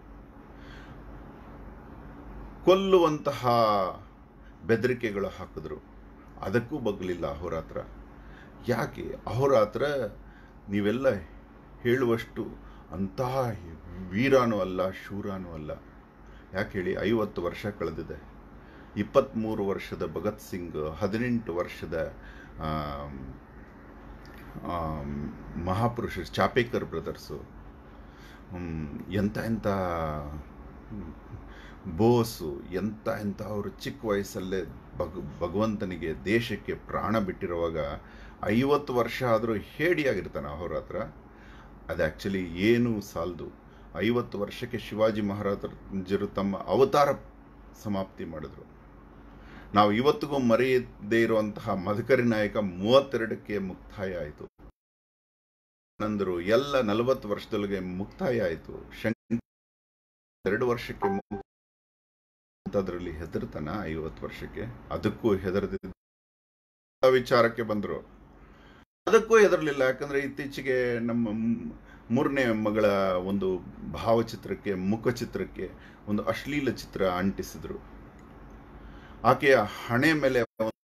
ಕೊಲ್ಲುವಂತಹ ಬೆದರಿಕೆಗಳು ಹಾಕಿದ್ರು ಅದಕ್ಕೂ ಬಗ್ಲಿಲ್ಲ ಅಹೋರಾತ್ರ ಯಾಕೆ ಅಹೋರಾತ್ರ ನೀವೆಲ್ಲ ಹೇಳುವಷ್ಟು ಅಂತಹ ವೀರಾನೂ ಅಲ್ಲ ಶೂರಾನೂ ಅಲ್ಲ ಯಾಕೆ ಹೇಳಿ ಐವತ್ತು ವರ್ಷ ಕಳೆದಿದೆ ಇಪ್ಪತ್ತ್ಮೂರು ವರ್ಷದ ಭಗತ್ ಸಿಂಗ್ ಹದಿನೆಂಟು ವರ್ಷದ ಆಮ್, ಆಮ್, ಮಹಾಪುರುಷರು ಚಾಪೇಕರ್ ಬ್ರದರ್ಸು ಹ್ಮ್, ಎಂಥ ಎಂಥ ಹ್ಮ್, ಬೋಸು ಎಂಥ ಎಂಥ ಅವರು ಚಿಕ್ಕ ವಯಸ್ಸಲ್ಲೇ ಭಗ ಭಗವಂತನಿಗೆ ದೇಶಕ್ಕೆ ಪ್ರಾಣ ಬಿಟ್ಟಿರುವಾಗ ಐವತ್ತು ವರ್ಷ ಆದರೂ ಹೇಡಿಯಾಗಿರ್ತಾನೆ ಅಹೋರಾತ್ರ ಅದು ಆ್ಯಕ್ಚುಲಿ ಏನೂ ಸಾಲದು ಐವತ್ತು ವರ್ಷಕ್ಕೆ ಶಿವಾಜಿ ಮಹಾರಾಜರು ತಮ್ಮ ಅವತಾರ ಸಮಾಪ್ತಿ ಮಾಡಿದ್ರು ನಾವು ಇವತ್ತಿಗೂ ಮರೆಯದೇ ಇರುವಂತಹ ಮಧುಕರಿ ನಾಯಕ ಮೂವತ್ತೆರಡಕ್ಕೆ ಮುಕ್ತಾಯ ಆಯಿತು ನಂದರು ಎಲ್ಲ ನಲವತ್ತು ವರ್ಷದೊಳಗೆ ಮುಕ್ತಾಯ ಆಯಿತು ಶಂಕರ್ ಎರಡು ವರ್ಷಕ್ಕೆ ಅಂತದ್ರಲ್ಲಿ ಹೆದರ್ತಾನ ಐವತ್ತು ವರ್ಷಕ್ಕೆ ಅದಕ್ಕೂ ಹೆದರ್ದಿದ್ದ ವಿಚಾರಕ್ಕೆ ಬಂದರು ಅದಕ್ಕೂ ಹೆದರ್ಲಿಲ್ಲ ಯಾಕಂದ್ರೆ ಇತ್ತೀಚೆಗೆ ನಮ್ಮ ಮ್- ಮೂರನೇ ಮಗಳ ಒಂದು ಭಾವಚಿತ್ರಕ್ಕೆ ಮುಖಚಿತ್ರಕ್ಕೆ ಒಂದು ಅಶ್ಲೀಲ ಚಿತ್ರ ಅಂಟಿಸಿದ್ರು ಆಕೆಯ ಹಣೆ ಮೇಲೆ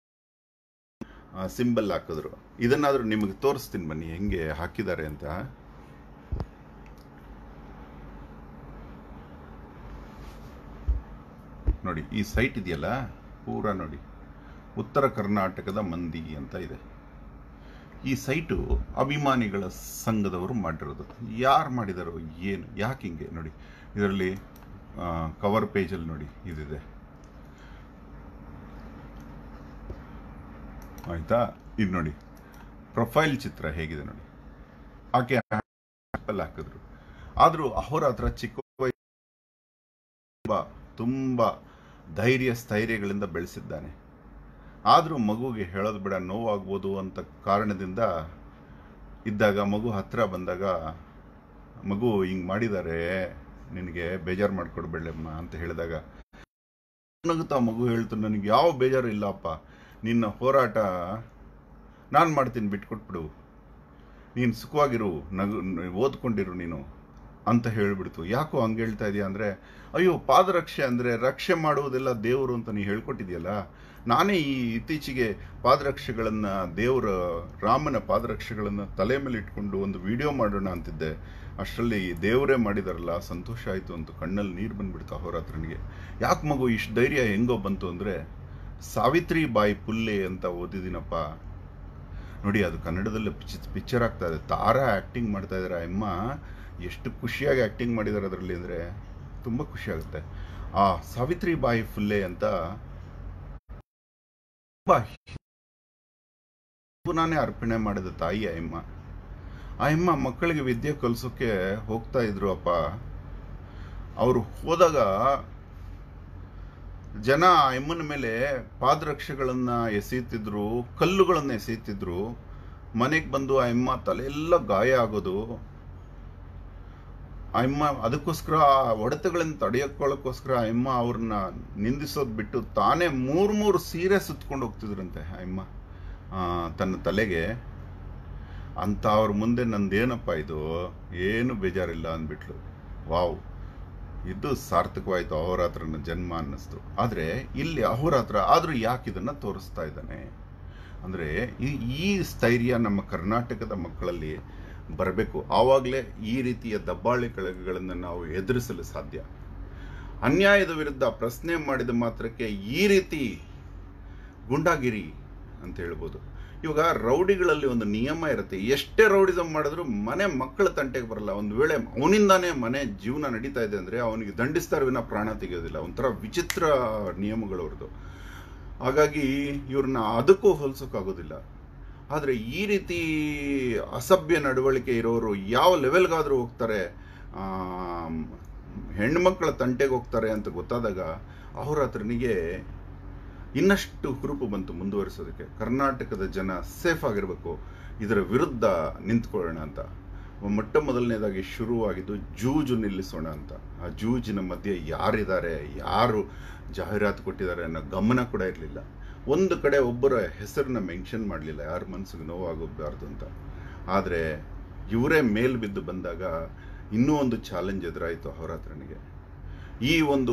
ಸಿಂಬಲ್ ಹಾಕಿದ್ರು ಇದನ್ನಾದ್ರೂ ನಿಮಗೆ ತೋರಿಸ್ತೀನಿ ಬನ್ನಿ ಹೆಂಗೆ ಹಾಕಿದ್ದಾರೆ ಅಂತ ನೋಡಿ ಈ ಸೈಟ್ ಇದೆಯಲ್ಲ ಪೂರ ನೋಡಿ ಉತ್ತರ ಕರ್ನಾಟಕದ ಮಂದಿ ಅಂತ ಇದೆ ಈ ಸೈಟು ಅಭಿಮಾನಿಗಳ ಸಂಘದವರು ಮಾಡಿರೋದು ಯಾರು ಮಾಡಿದಾರೋ ಏನು ಯಾಕೆ ಹಿಂಗೆ ನೋಡಿ ಇದರಲ್ಲಿ ಕವರ್ ಪೇಜಲ್ಲಿ ನೋಡಿ ಇದಿದೆ ಆಯ್ತಾ ಇದು ನೋಡಿ ಪ್ರೊಫೈಲ್ ಚಿತ್ರ ಹೇಗಿದೆ ನೋಡಿ ಆಕೆ ಅಲ್ಲಿ ಹಾಕಿದ್ರು ಆದರೂ ಅಹೋರಾತ್ರ ಚಿಕ್ಕ ವಯಸ್ಸು ತುಂಬ ತುಂಬ ಧೈರ್ಯ ಸ್ಥೈರ್ಯಗಳಿಂದ ಬೆಳೆಸಿದ್ದಾನೆ ಆದರೂ ಮಗುಗೆ ಹೇಳೋದು ಬೇಡ ನೋವಾಗ್ಬೋದು ಅಂತ ಕಾರಣದಿಂದ ಇದ್ದಾಗ ಮಗು ಹತ್ರ ಬಂದಾಗ ಮಗು ಹಿಂಗೆ ಮಾಡಿದ್ದಾರೆ ನಿನಗೆ ಬೇಜಾರು ಮಾಡ್ಕೊಡ್ಬೇಡಮ್ಮ ಅಂತ ಹೇಳಿದಾಗ ನಗುತ್ತಾ ಮಗು ಹೇಳ್ತು ನನಗೆ ಯಾವ ಬೇಜಾರು ಇಲ್ಲಪ್ಪ ನಿನ್ನ ಹೋರಾಟ ನಾನು ಮಾಡ್ತೀನಿ ಬಿಟ್ಕೊಟ್ಬಿಡು ನೀನು ಸುಖವಾಗಿರು ನಗು ಓದ್ಕೊಂಡಿರು ನೀನು ಅಂತ ಹೇಳಿಬಿಡ್ತು ಯಾಕೋ ಹಂಗೆ ಹೇಳ್ತಾ ಇದೆಯಾ ಅಂದರೆ ಅಯ್ಯೋ ಪಾದರಕ್ಷೆ ಅಂದರೆ ರಕ್ಷೆ ಮಾಡುವುದೆಲ್ಲ ದೇವರು ಅಂತ ನೀ ಹೇಳ್ಕೊಟ್ಟಿದ್ಯಲ್ಲ ನಾನೇ ಈ ಇತ್ತೀಚೆಗೆ ಪಾದರಕ್ಷೆಗಳನ್ನು ದೇವರ ರಾಮನ ಪಾದರಕ್ಷೆಗಳನ್ನು ತಲೆ ಮೇಲೆ ಇಟ್ಕೊಂಡು ಒಂದು ವಿಡಿಯೋ ಮಾಡೋಣ ಅಂತಿದ್ದೆ ಅಷ್ಟರಲ್ಲಿ ದೇವರೇ ಮಾಡಿದಾರಲ್ಲ ಸಂತೋಷ ಆಯಿತು ಅಂತ ಕಣ್ಣಲ್ಲಿ ನೀರು ಬಂದ್ಬಿಡ್ತು ಅಹೋರಾತ್ರನಿಗೆ ಯಾಕೆ ಮಗು ಇಷ್ಟು ಧೈರ್ಯ ಹೆಂಗೋ ಬಂತು ಅಂದರೆ ಸಾವಿತ್ರಿ ಬಾಯಿ ಪುಲ್ಲೆ ಅಂತ ಓದಿದ್ದೀನಪ್ಪ ನೋಡಿ ಅದು ಕನ್ನಡದಲ್ಲಿ ಪಿಕ್ಚರ್ ಆಗ್ತಾ ಇದೆ ತಾರಾ ಆ್ಯಕ್ಟಿಂಗ್ ಮಾಡ್ತಾ ಇದ್ದಾರೆ ಅಮ್ಮ ಎಷ್ಟು ಖುಷಿಯಾಗಿ ಆ್ಯಕ್ಟಿಂಗ್ ಮಾಡಿದ್ದಾರೆ ಅದರಲ್ಲಿ ಅಂದರೆ ತುಂಬ ಖುಷಿ ಆಗುತ್ತೆ ಆ ಸಾವಿತ್ರಿ ಬಾಯಿ ಫುಲ್ಲೆ ಅಂತ ನಾನೇ ಅರ್ಪಣೆ ಮಾಡಿದ ತಾಯಿ ಅಮ್ಮ ಆ ಅಮ್ಮ ಮಕ್ಕಳಿಗೆ ವಿದ್ಯೆ ಕಲಿಸೋಕೆ ಹೋಗ್ತಾ ಇದ್ರು ಅಪ್ಪ ಅವರು ಹೋದಾಗ ಜನ ಆ ಅಮ್ಮನ ಮೇಲೆ ಪಾದರಕ್ಷೆಗಳನ್ನ ಎಸೆಯುತ್ತಿದ್ರು ಕಲ್ಲುಗಳನ್ನ ಎಸೆಯುತ್ತಿದ್ರು ಮನೆಗೆ ಬಂದು ಆ ಅಮ್ಮ ತಲೆಯೆಲ್ಲ ಗಾಯ ಆಗೋದು ಆ ಅಮ್ಮ ಅದಕ್ಕೋಸ್ಕರ ಆ ಹೊಡೆತಗಳನ್ನ ತಡೆಯೋಕ್ಕೊಳ್ಳೋಕ್ಕೋಸ್ಕರ ಆ ಅಮ್ಮ ಅವ್ರನ್ನ ನಿಂದಿಸೋದು ಬಿಟ್ಟು ತಾನೇ ಮೂರು ಮೂರು ಸೀರೆ ಸುತ್ಕೊಂಡು ಹೋಗ್ತಿದ್ರಂತೆ ಆ ಅಮ್ಮ ಆ, ತನ್ನ ತಲೆಗೆ ಅಂತ ಅವ್ರ ಮುಂದೆ ನಂದೇನಪ್ಪ ಇದು ಏನು ಬೇಜಾರಿಲ್ಲ ಅಂದ್ಬಿಟ್ಲು ವಾವ್ ಇದು ಸಾರ್ಥಕವಾಯಿತು ಅಹೋರಾತ್ರನ ಜನ್ಮ ಅನ್ನಿಸ್ತು ಆದರೆ ಇಲ್ಲಿ ಅಹೋರಾತ್ರ ಆದರೂ ಯಾಕೆ ಇದನ್ನು ತೋರಿಸ್ತಾ ಇದ್ದಾನೆ ಅಂದರೆ ಈ ಈ ಸ್ಥೈರ್ಯ ನಮ್ಮ ಕರ್ನಾಟಕದ ಮಕ್ಕಳಲ್ಲಿ ಬರಬೇಕು ಆವಾಗಲೇ ಈ ರೀತಿಯ ದಬ್ಬಾಳಿಕೆಗಳನ್ನು ನಾವು ಎದುರಿಸಲು ಸಾಧ್ಯ ಅನ್ಯಾಯದ ವಿರುದ್ಧ ಪ್ರಶ್ನೆ ಮಾಡಿದ ಮಾತ್ರಕ್ಕೆ ಈ ರೀತಿ ಗುಂಡಾಗಿರಿ ಅಂತ ಹೇಳ್ಬೋದು ಇವಾಗ ರೌಡಿಗಳಲ್ಲಿ ಒಂದು ನಿಯಮ ಇರುತ್ತೆ ಎಷ್ಟೇ ರೌಡಿಸಮ್ ಮಾಡಿದ್ರು ಮನೆ ಮಕ್ಕಳ ತಂಟೆಗೆ ಬರಲ್ಲ ಒಂದು ವೇಳೆ ಅವನಿಂದಾನೇ ಮನೆ ಜೀವನ ನಡೀತಾ ಇದೆ ಅಂದರೆ ಅವನಿಗೆ ದಂಡಿಸ್ತಾರೆ ವಿನ ಪ್ರಾಣ ತೆಗೆಯೋದಿಲ್ಲ ಒಂಥರ ವಿಚಿತ್ರ ನಿಯಮಗಳು ಅವ್ರದ್ದು ಹಾಗಾಗಿ ಇವ್ರನ್ನ ಅದಕ್ಕೂ ಹೋಲಿಸೋಕ್ಕಾಗೋದಿಲ್ಲ ಆದರೆ ಈ ರೀತಿ ಅಸಭ್ಯ ನಡವಳಿಕೆ ಇರೋರು ಯಾವ ಲೆವೆಲ್ಗಾದರೂ ಹೋಗ್ತಾರೆ ಆಮ್, ಹೆಣ್ಮಕ್ಳ ತಂಟೆಗೆ ಹೋಗ್ತಾರೆ ಅಂತ ಗೊತ್ತಾದಾಗ ಅವ್ರ ಹತ್ರನಿಗೆ ಇನ್ನಷ್ಟು ಹುರುಪು ಬಂತು ಮುಂದುವರಿಸೋದಕ್ಕೆ ಕರ್ನಾಟಕದ ಜನ ಸೇಫ್ ಆಗಿರಬೇಕು ಇದರ ವಿರುದ್ಧ ನಿಂತ್ಕೊಳ್ಳೋಣ ಅಂತ ಮೊಟ್ಟ ಮೊದಲನೇದಾಗಿ ಶುರುವಾಗಿದ್ದು ಜೂಜು ನಿಲ್ಲಿಸೋಣ ಅಂತ ಆ ಜೂಜಿನ ಮಧ್ಯೆ ಯಾರಿದ್ದಾರೆ ಯಾರು ಜಾಹೀರಾತು ಕೊಟ್ಟಿದ್ದಾರೆ ಅನ್ನೋ ಗಮನ ಕೂಡ ಇರಲಿಲ್ಲ ಒಂದು ಕಡೆ ಒಬ್ಬರ ಹೆಸರನ್ನ ಮೆನ್ಷನ್ ಮಾಡಲಿಲ್ಲ ಯಾರ ಮನಸ್ಸಿಗೆ ನೋವಾಗಬಾರ್ದು ಅಂತ ಆದರೆ ಇವರೇ ಮೇಲ್ ಬಿದ್ದು ಬಂದಾಗ ಇನ್ನೂ ಒಂದು ಚಾಲೆಂಜ್ ಎದುರಾಯಿತು ಅವರಾತ್ರನಿಗೆ ಈ ಒಂದು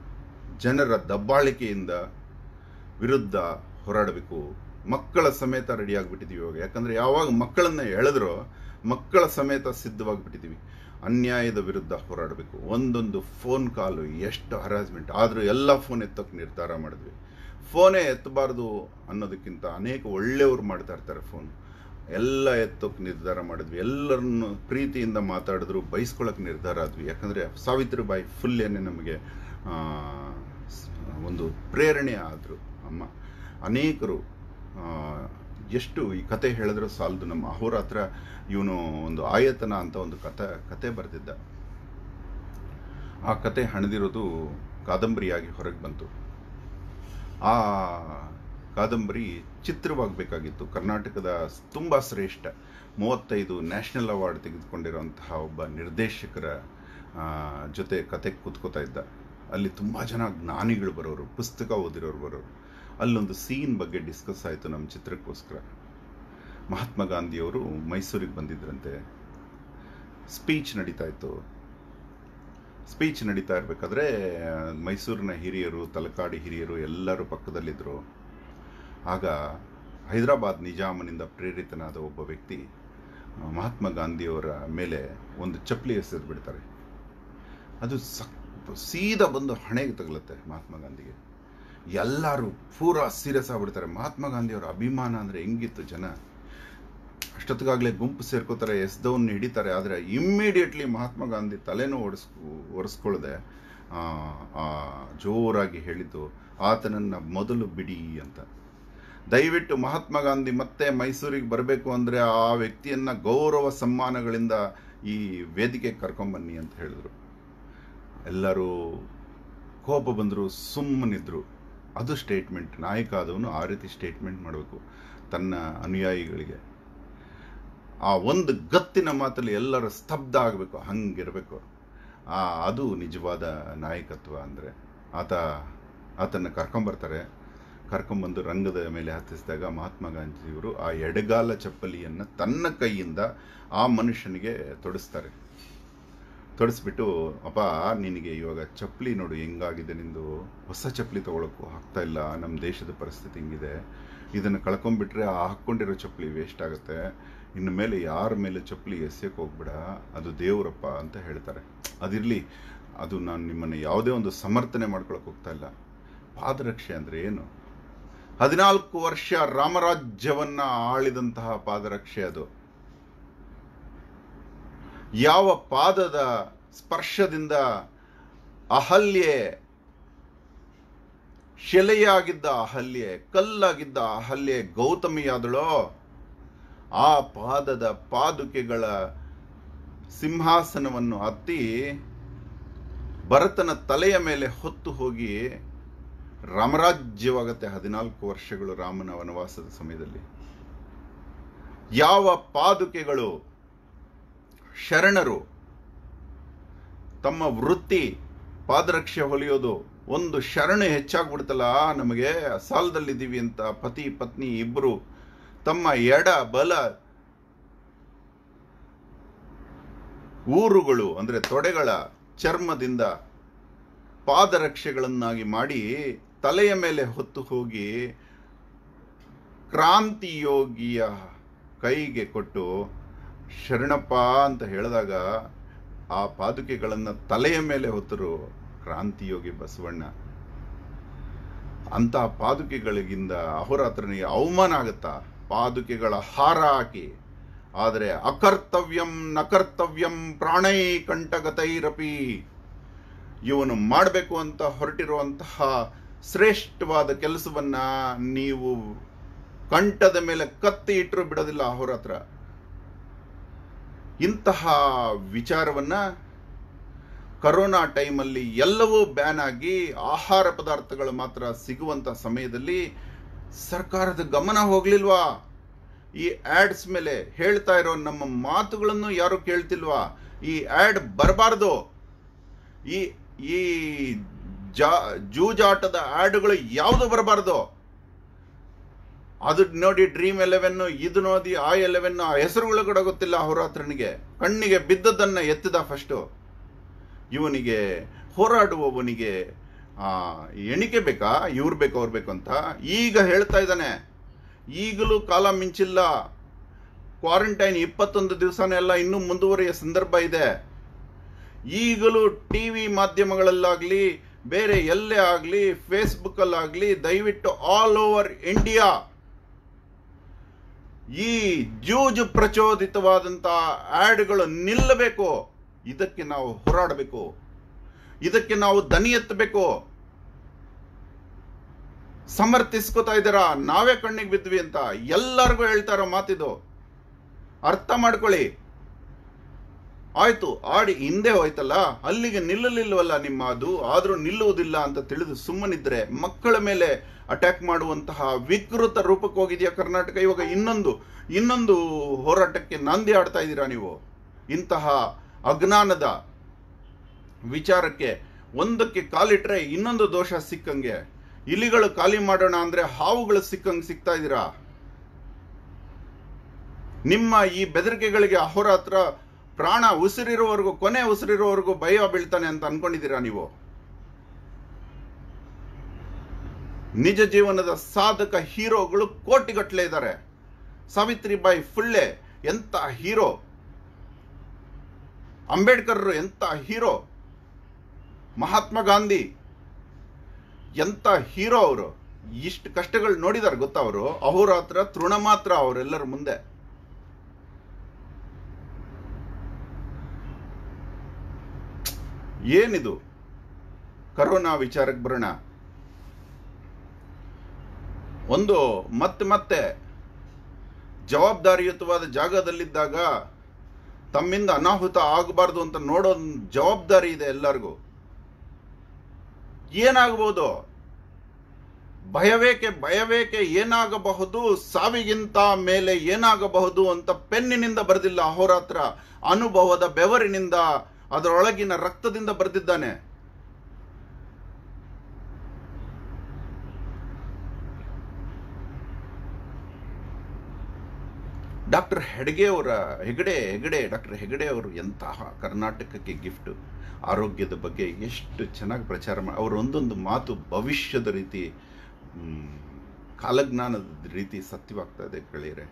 ಜನರ ದಬ್ಬಾಳಿಕೆಯಿಂದ ವಿರುದ್ಧ ಹೋರಾಡಬೇಕು ಮಕ್ಕಳ ಸಮೇತ ರೆಡಿ ಆಗಿಬಿಟ್ಟಿದ್ದೀವಿ ಇವಾಗ ಯಾಕಂದರೆ ಯಾವಾಗ ಮಕ್ಕಳನ್ನ ಎಳೆದ್ರೋ ಮಕ್ಕಳ ಸಮೇತ ಸಿದ್ಧವಾಗಿಬಿಟ್ಟಿದ್ದೀವಿ ಅನ್ಯಾಯದ ವಿರುದ್ಧ ಹೋರಾಡಬೇಕು ಒಂದೊಂದು ಫೋನ್ ಕಾಲು ಎಷ್ಟು ಹರಾಸ್ಮೆಂಟ್ ಆದರೂ ಎಲ್ಲ ಫೋನ್ ಎತ್ತೋಕೆ ನಿರ್ಧಾರ ಮಾಡಿದ್ವಿ ಫೋನೇ ಎತ್ತಬಾರ್ದು ಅನ್ನೋದಕ್ಕಿಂತ ಅನೇಕ ಒಳ್ಳೆಯವರು ಮಾಡ್ತಾ ಇರ್ತಾರೆ ಫೋನ್ ಎಲ್ಲ ಎತ್ತೋಕೆ ನಿರ್ಧಾರ ಮಾಡಿದ್ವಿ ಎಲ್ಲರನ್ನು ಪ್ರೀತಿಯಿಂದ ಮಾತಾಡಿದ್ರು ಬೈಸ್ಕೊಳ್ಳೋಕೆ ನಿರ್ಧಾರ ಆದ್ವಿ ಯಾಕಂದರೆ ಸಾವಿತ್ರಿಬಾಯಿ ಫುಲ್ಲೇನೆ ನಮಗೆ ಆ, ಸ್- ಒಂದು ಪ್ರೇರಣೆ ಆದರು ಅಮ್ಮ ಅನೇಕರು ಆ, ಎಷ್ಟು ಈ ಕತೆ ಹೇಳಿದ್ರು ಸಾಲದು ನಮ್ಮ ಅಹೋರಾತ್ರ ಇವನು ಒಂದು ಆಯತನ ಅಂತ ಒಂದು ಕತೆ ಕತೆ ಬರೆದಿದ್ದ ಆ ಕತೆ ಹಣದಿರೋದು ಕಾದಂಬರಿಯಾಗಿ ಹೊರಗೆ ಬಂತು ಆ ಕಾದಂಬರಿ ಚಿತ್ರವಾಗಬೇಕಾಗಿತ್ತು ಕರ್ನಾಟಕದ ತುಂಬ ಶ್ರೇಷ್ಠ ಮೂವತ್ತೈದು ನ್ಯಾಷನಲ್ ಅವಾರ್ಡ್ ತೆಗೆದುಕೊಂಡಿರುವಂತಹ ಒಬ್ಬ ನಿರ್ದೇಶಕರ ಆ, ಜೊತೆ ಕತೆ ಕೂತ್ಕೋತಾ ಇದ್ದ ಅಲ್ಲಿ ತುಂಬ ಜನ ಜ್ಞಾನಿಗಳು ಬರೋರು ಪುಸ್ತಕ ಓದಿರೋರು ಬರೋರು ಅಲ್ಲೊಂದು ಸೀನ್ ಬಗ್ಗೆ ಡಿಸ್ಕಸ್ ಆಯಿತು ನಮ್ಮ ಚಿತ್ರಕ್ಕೋಸ್ಕರ ಮಹಾತ್ಮ ಗಾಂಧಿಯವರು ಮೈಸೂರಿಗೆ ಬಂದಿದ್ರಂತೆ ಸ್ಪೀಚ್ ನಡೀತಾ ಇತ್ತು ಸ್ಪೀಚ್ ನಡೀತಾ ಇರಬೇಕಾದ್ರೆ ಮೈಸೂರಿನ ಹಿರಿಯರು ತಲಕಾಡಿ ಹಿರಿಯರು ಎಲ್ಲರೂ ಪಕ್ಕದಲ್ಲಿದ್ದರು ಆಗ ಹೈದರಾಬಾದ್ ನಿಜಾಮನಿಂದ ಪ್ರೇರಿತನಾದ ಒಬ್ಬ ವ್ಯಕ್ತಿ ಆ, ಮಹಾತ್ಮ ಗಾಂಧಿಯವರ ಮೇಲೆ ಒಂದು ಚಪ್ಪಲಿ ಎಸೆದು ಬಿಡ್ತಾರೆ ಅದು ಸಕ್ ಸೀದಾ ಬಂದು ಹಣೆಗೆ ತಗಲುತ್ತೆ ಮಹಾತ್ಮ ಗಾಂಧಿಗೆ ಎಲ್ಲರೂ ಪೂರಾ ಸೀರಿಯಸ್ ಆಗ್ಬಿಡ್ತಾರೆ ಮಹಾತ್ಮ ಗಾಂಧಿಯವರ ಅಭಿಮಾನ ಅಂದರೆ ಹೆಂಗಿತ್ತು ಜನ ಅಷ್ಟೊತ್ತಿಗಾಗಲೇ ಗುಂಪು ಸೇರ್ಕೋತಾರೆ ಎಸ್ದವನ್ನ ಹಿಡಿತಾರೆ ಆದರೆ ಇಮ್ಮಿಡಿಯೇಟ್ಲಿ ಮಹಾತ್ಮ ಗಾಂಧಿ ತಲೆನೂ ಒಡಿಸ್ ಒರೆಸ್ಕೊಳ್ಳದೆ ಆ, ಆ, ಜೋರಾಗಿ ಹೇಳಿದ್ದು ಆತನನ್ನು ಮೊದಲು ಬಿಡಿ ಅಂತ ದಯವಿಟ್ಟು ಮಹಾತ್ಮ ಗಾಂಧಿ ಮತ್ತೆ ಮೈಸೂರಿಗೆ ಬರಬೇಕು ಅಂದರೆ ಆ ವ್ಯಕ್ತಿಯನ್ನು ಗೌರವ ಸಮ್ಮಾನಗಳಿಂದ ಈ ವೇದಿಕೆಗೆ ಕರ್ಕೊಂಬನ್ನಿ ಅಂತ ಹೇಳಿದ್ರು ಎಲ್ಲರೂ ಕೋಪ ಬಂದರು ಸುಮ್ಮನಿದ್ರು ಅದು ಸ್ಟೇಟ್ಮೆಂಟ್ ನಾಯಕ ಆದವನು ಆ ರೀತಿ ಸ್ಟೇಟ್ಮೆಂಟ್ ಮಾಡಬೇಕು ತನ್ನ ಅನುಯಾಯಿಗಳಿಗೆ ಆ ಒಂದು ಗತ್ತಿನ ಮಾತಲ್ಲಿ ಎಲ್ಲರ ಸ್ತಬ್ಧ ಆಗಬೇಕು ಹಂಗಿರಬೇಕು ಆ ಅದು ನಿಜವಾದ ನಾಯಕತ್ವ ಅಂದರೆ ಆತ ಆತನ ಕರ್ಕೊಂಬರ್ತಾರೆ ಕರ್ಕೊಂಬಂದು ರಂಗದ ಮೇಲೆ ಹತ್ತಿಸಿದಾಗ ಮಹಾತ್ಮ ಗಾಂಧಿಯವರು ಆ ಎಡಗಾಲ ಚಪ್ಪಲಿಯನ್ನು ತನ್ನ ಕೈಯಿಂದ ಆ ಮನುಷ್ಯನಿಗೆ ತೊಡಿಸ್ತಾರೆ ತೊಡಿಸ್ಬಿಟ್ಟು ಅಪ್ಪ ನಿನಗೆ ಇವಾಗ ಚಪ್ಪಲಿ ನೋಡು ಹೆಂಗಾಗಿದೆ ನಿಂದು ಹೊಸ ಚಪ್ಪಲಿ ತಗೊಳಕ್ಕೂ ಆಗ್ತಾ ಇಲ್ಲ ನಮ್ಮ ದೇಶದ ಪರಿಸ್ಥಿತಿ ಹಿಂಗಿದೆ ಇದನ್ನು ಕಳ್ಕೊಂಡ್ಬಿಟ್ರೆ ಆ ಹಾಕ್ಕೊಂಡಿರೋ ಚಪ್ಪಲಿ ವೇಸ್ಟ್ ಆಗುತ್ತೆ ಇನ್ನು ಮೇಲೆ ಯಾರ ಮೇಲೆ ಚಪ್ಪಲಿ ಎಸೆಯಕ್ಕೆ ಹೋಗ್ಬೇಡ ಅದು ದೇವರಪ್ಪ ಅಂತ ಹೇಳ್ತಾರೆ ಅದಿರಲಿ ಅದು ನಾನು ನಿಮ್ಮನ್ನು ಯಾವುದೇ ಒಂದು ಸಮರ್ಥನೆ ಮಾಡ್ಕೊಳಕ್ಕೆ ಹೋಗ್ತಾ ಇಲ್ಲ ಪಾದರಕ್ಷೆ ಅಂದರೆ ಏನು ಹದಿನಾಲ್ಕು ವರ್ಷ ರಾಮರಾಜ್ಯವನ್ನ ಆಳಿದಂತಹ ಪಾದರಕ್ಷೆ ಅದು ಯಾವ ಪಾದದ ಸ್ಪರ್ಶದಿಂದ ಅಹಲ್ಯೆ ಶಿಲೆಯಾಗಿದ್ದ ಅಹಲ್ಯೆ ಕಲ್ಲಾಗಿದ್ದ ಅಹಲ್ಯೆ ಗೌತಮಿಯಾದಳೋ ಆ ಪಾದದ ಪಾದುಕೆಗಳ ಸಿಂಹಾಸನವನ್ನು ಹತ್ತಿ ಭರತನ ತಲೆಯ ಮೇಲೆ ಹೊತ್ತು ಹೋಗಿ ರಾಮರಾಜ್ಯವಾಗತ್ತೆ ಹದಿನಾಲ್ಕು ವರ್ಷಗಳು ರಾಮನ ವನವಾಸದ ಸಮಯದಲ್ಲಿ ಯಾವ ಪಾದುಕೆಗಳು ಶರಣರು ತಮ್ಮ ವೃತ್ತಿ ಪಾದರಕ್ಷೆ ಹೊಲಿಯೋದು ಒಂದು ಶರಣು ಹೆಚ್ಚಾಗ್ಬಿಡ್ತಲ್ಲ ನಮಗೆ ಸಾಲದಲ್ಲಿದ್ದೀವಿ ಅಂತ ಪತಿ ಪತ್ನಿ ಇಬ್ಬರು ತಮ್ಮ ಎಡ ಬಲ ಊರುಗಳು ಅಂದ್ರೆ ತೊಡೆಗಳ ಚರ್ಮದಿಂದ ಪಾದರಕ್ಷೆಗಳನ್ನಾಗಿ ಮಾಡಿ ತಲೆಯ ಮೇಲೆ ಹೊತ್ತು ಹೋಗಿ ಕ್ರಾಂತಿಯೋಗಿಯ ಕೈಗೆ ಕೊಟ್ಟು ಶರಣಪ್ಪ ಅಂತ ಹೇಳಿದಾಗ ಆ ಪಾದುಕೆಗಳನ್ನು ತಲೆಯ ಮೇಲೆ ಹೊತ್ತರು ಕ್ರಾಂತಿಯೋಗಿ ಬಸವಣ್ಣ ಅಂತ ಪಾದುಕೆಗಳಿಗಿಂದ ಅಹೋರಾತ್ರನಿಗೆ ಅವಮಾನ ಆಗುತ್ತಾ ಪಾದುಕೆಗಳ ಹಾರ ಹಾಕಿ ಆದರೆ ಅಕರ್ತವ್ಯಂ ನಕರ್ತವ್ಯಂ ಪ್ರಾಣೈ ಕಂಠಗತೈರಪಿ ಇವನು ಮಾಡಬೇಕು ಅಂತ ಹೊರಟಿರುವಂತಹ ಶ್ರೇಷ್ಠವಾದ ಕೆಲಸವನ್ನ ನೀವು ಕಂಠದ ಮೇಲೆ ಕತ್ತಿ ಇಟ್ಟರು ಬಿಡೋದಿಲ್ಲ ಅಹೋರಾತ್ರ ಇಂತಹ ವಿಚಾರವನ್ನ ಕರೋನಾ ಟೈಮಲ್ಲಿ ಎಲ್ಲವೂ ಬ್ಯಾನ್ ಆಗಿ ಆಹಾರ ಪದಾರ್ಥಗಳು ಮಾತ್ರ ಸಿಗುವಂತ ಸಮಯದಲ್ಲಿ ಸರ್ಕಾರದ ಗಮನ ಹೋಗ್ಲಿಲ್ವಾ ಈ ಆಡ್ಸ್ ಮೇಲೆ ಹೇಳ್ತಾ ಇರೋ ನಮ್ಮ ಮಾತುಗಳನ್ನು ಯಾರು ಕೇಳ್ತಿಲ್ವಾ ಈ ಆಡ್ ಬರಬಾರ್ದು ಈ ಈ ಜಾ ಜೂಜಾಟದ ಆಡ್ಗಳು ಯಾವುದು ಬರಬಾರ್ದು ಅದು ನೋಡಿ ಡ್ರೀಮ್ ಎಲೆವೆನ್ ಇದು ನೋಡಿ ಆ ಎಲೆವೆನ್ ಆ ಹೆಸರುಗಳು ಕೂಡ ಗೊತ್ತಿಲ್ಲ ಹೋರಾತ್ರನಿಗೆ ಕಣ್ಣಿಗೆ ಬಿದ್ದದ್ದನ್ನ ಎತ್ತಿದ ಫಸ್ಟು ಇವನಿಗೆ ಹೋರಾಡುವವನಿಗೆ ಆ ಎಣಿಕೆ ಬೇಕಾ ಇವ್ರು ಬೇಕು ಅವ್ರು ಬೇಕು ಅಂತ ಈಗ ಹೇಳ್ತಾ ಇದ್ದಾನೆ ಈಗಲೂ ಕಾಲ ಮಿಂಚಿಲ್ಲ ಕ್ವಾರಂಟೈನ್ ಇಪ್ಪತ್ತೊಂದು ದಿವಸನೆಲ್ಲ ಇನ್ನೂ ಮುಂದುವರಿಯ ಸಂದರ್ಭ ಇದೆ ಈಗಲೂ ಟಿ ವಿ ಮಾಧ್ಯಮಗಳಲ್ಲಾಗ್ಲಿ ಬೇರೆ ಎಲ್ಲೇ ಆಗಲಿ ಫೇಸ್ಬುಕ್ ಅಲ್ಲಾಗ್ಲಿ ದಯವಿಟ್ಟು ಆಲ್ ಓವರ್ ಇಂಡಿಯಾ ಈ ಜೂಜು ಪ್ರಚೋದಿತವಾದಂತಹ ಆಡ್ಗಳು ನಿಲ್ಲಬೇಕು ಇದಕ್ಕೆ ನಾವು ಹೋರಾಡಬೇಕು ಇದಕ್ಕೆ ನಾವು ದನಿ ಎತ್ತಬೇಕು ಸಮರ್ಥಿಸ್ಕೋತಾ ಇದ್ದೀರಾ ನಾವೇ ಕಣ್ಣಿಗೆ ಬಿದ್ವಿ ಅಂತ ಎಲ್ಲರಿಗೂ ಹೇಳ್ತಾ ಇರೋ ಮಾತಿದು ಅರ್ಥ ಮಾಡ್ಕೊಳ್ಳಿ ಆಯ್ತು ಆಡಿ ಹಿಂದೆ ಹೋಯ್ತಲ್ಲ ಅಲ್ಲಿಗೆ ನಿಲ್ಲಲಿಲ್ವಲ್ಲ ನಿಮ್ಮ ಅದು ಆದ್ರೂ ನಿಲ್ಲುವುದಿಲ್ಲ ಅಂತ ತಿಳಿದು ಸುಮ್ಮನಿದ್ರೆ ಮಕ್ಕಳ ಮೇಲೆ ಅಟ್ಯಾಕ್ ಮಾಡುವಂತಹ ವಿಕೃತ ರೂಪಕ್ಕೆ ಹೋಗಿದೆಯಾ ಕರ್ನಾಟಕ ಇವಾಗ ಇನ್ನೊಂದು ಇನ್ನೊಂದು ಹೋರಾಟಕ್ಕೆ ನಾಂದಿ ಆಡ್ತಾ ಇದ್ದೀರಾ ನೀವು ಇಂತಹ ಅಜ್ಞಾನದ ವಿಚಾರಕ್ಕೆ ಒಂದಕ್ಕೆ ಕಾಲಿಟ್ರೆ ಇನ್ನೊಂದು ದೋಷ ಸಿಕ್ಕಂಗೆ ಇಲಿಗಳು ಖಾಲಿ ಮಾಡೋಣ ಅಂದ್ರೆ ಹಾವುಗಳು ಸಿಕ್ಕಂಗೆ ಸಿಗ್ತಾ ಇದ್ದೀರಾ ನಿಮ್ಮ ಈ ಬೆದರಿಕೆಗಳಿಗೆ ಅಹೋರಾತ್ರ ಪ್ರಾಣ ಉಸಿರಿರೋವರೆಗೂ ಕೊನೆ ಉಸಿರಿರೋವರೆಗೂ ಭಯ ಬೀಳ್ತಾನೆ ಅಂತ ಅನ್ಕೊಂಡಿದ್ದೀರಾ ನೀವು ನಿಜ ಜೀವನದ ಸಾಧಕ ಹೀರೋಗಳು ಕೋಟಿಗಟ್ಟಲೆ ಇದ್ದಾರೆ ಸಾವಿತ್ರಿಬಾಯಿ ಫುಳ್ಳೆ ಎಂತ ಹೀರೋ ಅಂಬೇಡ್ಕರ್ ಎಂತ ಹೀರೋ ಮಹಾತ್ಮ ಗಾಂಧಿ ಎಂತ ಹೀರೋ ಅವರು ಇಷ್ಟು ಕಷ್ಟಗಳು ನೋಡಿದಾರೆ ಗೊತ್ತಾ ಅವರು ಅಹೋರಾತ್ರ ತೃಣ ಮಾತ್ರ ಅವರೆಲ್ಲರ ಮುಂದೆ ಏನಿದು ಕರೋನಾ ವಿಚಾರಕ್ಕೆ ಬರೋಣ ಒಂದು ಮತ್ತೆ ಮತ್ತೆ ಜವಾಬ್ದಾರಿಯುತವಾದ ಜಾಗದಲ್ಲಿದ್ದಾಗ ತಮ್ಮಿಂದ ಅನಾಹುತ ಆಗಬಾರ್ದು ಅಂತ ನೋಡೋ ಜವಾಬ್ದಾರಿ ಇದೆ ಎಲ್ಲರಿಗೂ ಏನಾಗಬಹುದು ಭಯವೇಕೆ ಭಯವೇಕೆ ಏನಾಗಬಹುದು ಸಾವಿಗಿಂತ ಮೇಲೆ ಏನಾಗಬಹುದು ಅಂತ ಪೆನ್ನಿನಿಂದ ಬರೆದಿಲ್ಲ ಅಹೋರಾತ್ರ ಅನುಭವದ ಬೆವರಿನಿಂದ ಅದರೊಳಗಿನ ರಕ್ತದಿಂದ ಬರೆದಿದ್ದಾನೆ ಡಾಕ್ಟರ್ ಹೆಡ್ಗೆ ಅವರ ಹೆಗಡೆ ಹೆಗಡೆ ಡಾಕ್ಟರ್ ಹೆಗಡೆ ಅವರು ಎಂತಹ ಕರ್ನಾಟಕಕ್ಕೆ ಗಿಫ್ಟ್ ಆರೋಗ್ಯದ ಬಗ್ಗೆ ಎಷ್ಟು ಚೆನ್ನಾಗಿ ಪ್ರಚಾರ ಮಾಡಿ ಅವರ ಒಂದೊಂದು ಮಾತು ಭವಿಷ್ಯದ ರೀತಿ ಮ್, ಕಾಲಜ್ಞಾನದ ರೀತಿ ಸತ್ಯವಾಗ್ತಾ ಇದೆ ಗೆಳೆಯರೆ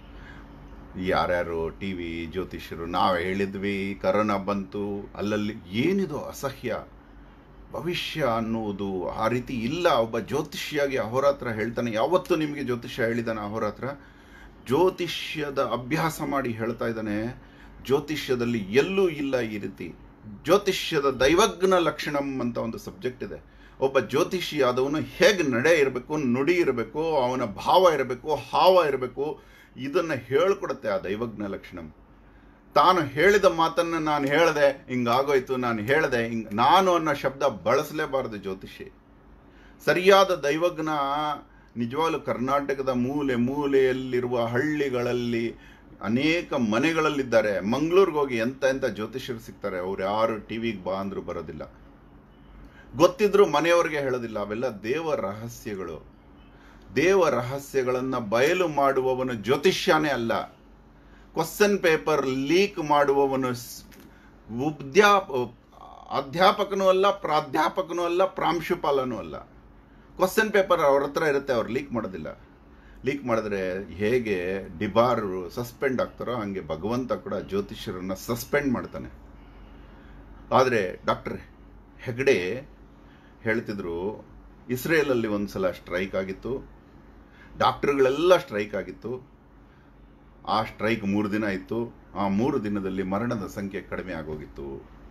ಯಾರ್ಯಾರು ಟಿ ವಿ ಜ್ಯೋತಿಷ್ಯರು ನಾವು ಹೇಳಿದ್ವಿ ಕರೋನಾ ಬಂತು ಅಲ್ಲಲ್ಲಿ ಏನಿದು ಅಸಹ್ಯ ಭವಿಷ್ಯ ಅನ್ನುವುದು ಆ ರೀತಿ ಇಲ್ಲ ಒಬ್ಬ ಜ್ಯೋತಿಷಿಯಾಗಿ ಅಹೋರಾತ್ರ ಹೇಳ್ತಾನೆ ಯಾವತ್ತು ನಿಮಗೆ ಜ್ಯೋತಿಷ್ಯ ಹೇಳಿದಾನೆ ಅಹೋರಾತ್ರ ಜ್ಯೋತಿಷ್ಯದ ಅಭ್ಯಾಸ ಮಾಡಿ ಹೇಳ್ತಾ ಇದ್ದಾನೆ ಜ್ಯೋತಿಷ್ಯದಲ್ಲಿ ಎಲ್ಲೂ ಇಲ್ಲ ಈ ರೀತಿ ಜ್ಯೋತಿಷ್ಯದ ದೈವಜ್ಞ ಲಕ್ಷಣಂ ಅಂತ ಒಂದು ಸಬ್ಜೆಕ್ಟ್ ಇದೆ ಒಬ್ಬ ಜ್ಯೋತಿಷಿ ಆದವನು ಹೇಗೆ ನಡೆ ಇರಬೇಕು ನುಡಿ ಇರಬೇಕು ಅವನ ಭಾವ ಇರಬೇಕು ಹಾವ ಇರಬೇಕು ಇದನ್ನ ಹೇಳ್ಕೊಡುತ್ತೆ ಆ ದೈವಜ್ಞ ಲಕ್ಷಣಂ ತಾನು ಹೇಳಿದ ಮಾತನ್ನ ನಾನು ಹೇಳ್ದೆ ಹಿಂಗಾಗೋಯ್ತು ನಾನು ಹೇಳ್ದೆ ಹಿಂಗ್ ನಾನು ಅನ್ನೋ ಶಬ್ದ ಬಳಸಲೇಬಾರದು ಜ್ಯೋತಿಷಿ ಸರಿಯಾದ ದೈವಜ್ಞ ನಿಜವಾಗ್ಲೂ ಕರ್ನಾಟಕದ ಮೂಲೆ ಮೂಲೆಯಲ್ಲಿರುವ ಹಳ್ಳಿಗಳಲ್ಲಿ ಅನೇಕ ಮನೆಗಳಲ್ಲಿದ್ದಾರೆ ಮಂಗಳೂರಿಗೆ ಹೋಗಿ ಎಂತ ಎಂತ ಜ್ಯೋತಿಷ್ಯರು ಸಿಗ್ತಾರೆ ಅವ್ರು ಯಾರು ಟಿವಿಗೆ ಬಾ ಅಂದ್ರೂ ಬರೋದಿಲ್ಲ ಗೊತ್ತಿದ್ರು ಮನೆಯವ್ರಿಗೆ ಹೇಳೋದಿಲ್ಲ ಅವೆಲ್ಲ ದೇವ ರಹಸ್ಯಗಳು ದೇವ ರಹಸ್ಯಗಳನ್ನ ಬಯಲು ಮಾಡುವವನು ಜ್ಯೋತಿಷ್ಯನೇ ಅಲ್ಲ ಕ್ವಶನ್ ಪೇಪರ್ ಲೀಕ್ ಮಾಡುವವನು ಸ್- ಉದ್ಯಾಪ ಅಧ್ಯಾಪಕನೂ ಅಲ್ಲ ಪ್ರಾಧ್ಯಾಪಕನೂ ಅಲ್ಲ ಪ್ರಾಂಶುಪಾಲನೂ ಅಲ್ಲ ಕ್ವಶನ್ ಪೇಪರ್ ಅವ್ರ ಹತ್ರ ಇರುತ್ತೆ ಅವ್ರು ಲೀಕ್ ಮಾಡೋದಿಲ್ಲ ಲೀಕ್ ಮಾಡಿದ್ರೆ ಹೇಗೆ ಡಿಬಾರ್ ಸಸ್ಪೆಂಡ್ ಆಗ್ತಾರೋ ಹಂಗೆ ಭಗವಂತ ಕೂಡ ಜ್ಯೋತಿಷ್ಯರನ್ನ ಸಸ್ಪೆಂಡ್ ಮಾಡ್ತಾನೆ ಆದರೆ ಡಾಕ್ಟರ್ ಹೆಗ್ಡೆ ಹೇಳ್ತಿದ್ರು ಇಸ್ರೇಲಲ್ಲಿ ಒಂದ್ಸಲ ಸ್ಟ್ರೈಕ್ ಆಗಿತ್ತು ಡಾಕ್ಟರ್ಗಳೆಲ್ಲ ಸ್ಟ್ರೈಕ್ ಆಗಿತ್ತು ಆ ಸ್ಟ್ರೈಕ್ ಮೂರು ದಿನ ಇತ್ತು ಆ ಮೂರು ದಿನದಲ್ಲಿ ಮರಣದ ಸಂಖ್ಯೆ ಕಡಿಮೆ ಆಗೋಗಿತ್ತು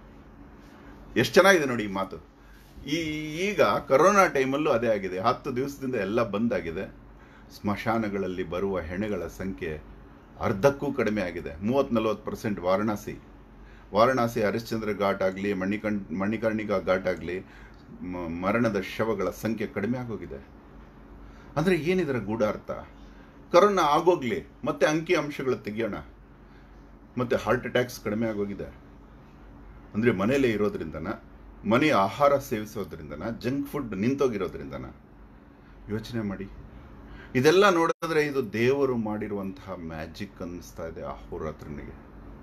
ಎಷ್ಟು ಚೆನ್ನಾಗಿದೆ ನೋಡಿ ಈ ಮಾತು ಈ ಈಗ ಕರೋನಾ ಟೈಮಲ್ಲೂ ಅದೇ ಆಗಿದೆ ಹತ್ತು ದಿವಸದಿಂದ ಎಲ್ಲ ಬಂದಾಗಿದೆ ಸ್ಮಶಾನಗಳಲ್ಲಿ ಬರುವ ಹೆಣೆಗಳ ಸಂಖ್ಯೆ ಅರ್ಧಕ್ಕೂ ಕಡಿಮೆ ಆಗಿದೆ ಮೂವತ್ತು ನಲವತ್ತು ಪರ್ಸೆಂಟ್ ವಾರಣಾಸಿ ವಾರಣಾಸಿ ಹರಿಶ್ಚಂದ್ರ ಘಾಟ್ ಆಗಲಿ ಮಣಿಕಣ್ ಮಣಿಕರ್ಣಿಕಾ ಘಾಟ್ ಆಗಲಿ ಮರಣದ ಶವಗಳ ಸಂಖ್ಯೆ ಕಡಿಮೆ ಆಗೋಗಿದೆ ಅಂದರೆ ಏನಿದರ ಗೂಢಾರ್ಥ ಕರೋನಾ ಆಗೋಗ್ಲಿ ಮತ್ತೆ ಅಂಕಿ ಅಂಶಗಳು ತೆಗಿಯೋಣ ಮತ್ತೆ ಹಾರ್ಟ್ ಅಟ್ಯಾಕ್ಸ್ ಕಡಿಮೆ ಆಗೋಗಿದೆ ಅಂದರೆ ಮನೆಯಲ್ಲೇ ಇರೋದ್ರಿಂದನ ಮನೆಯ ಆಹಾರ ಸೇವಿಸೋದ್ರಿಂದನ ಜಂಕ್ ಫುಡ್ ನಿಂತೋಗಿರೋದ್ರಿಂದನ ಯೋಚನೆ ಮಾಡಿ ಇದೆಲ್ಲ ನೋಡಿದ್ರೆ ಇದು ದೇವರು ಮಾಡಿರುವಂತಹ ಮ್ಯಾಜಿಕ್ ಅನ್ನಿಸ್ತಾ ಇದೆ ಅಹೋರಾತ್ರನಿಗೆ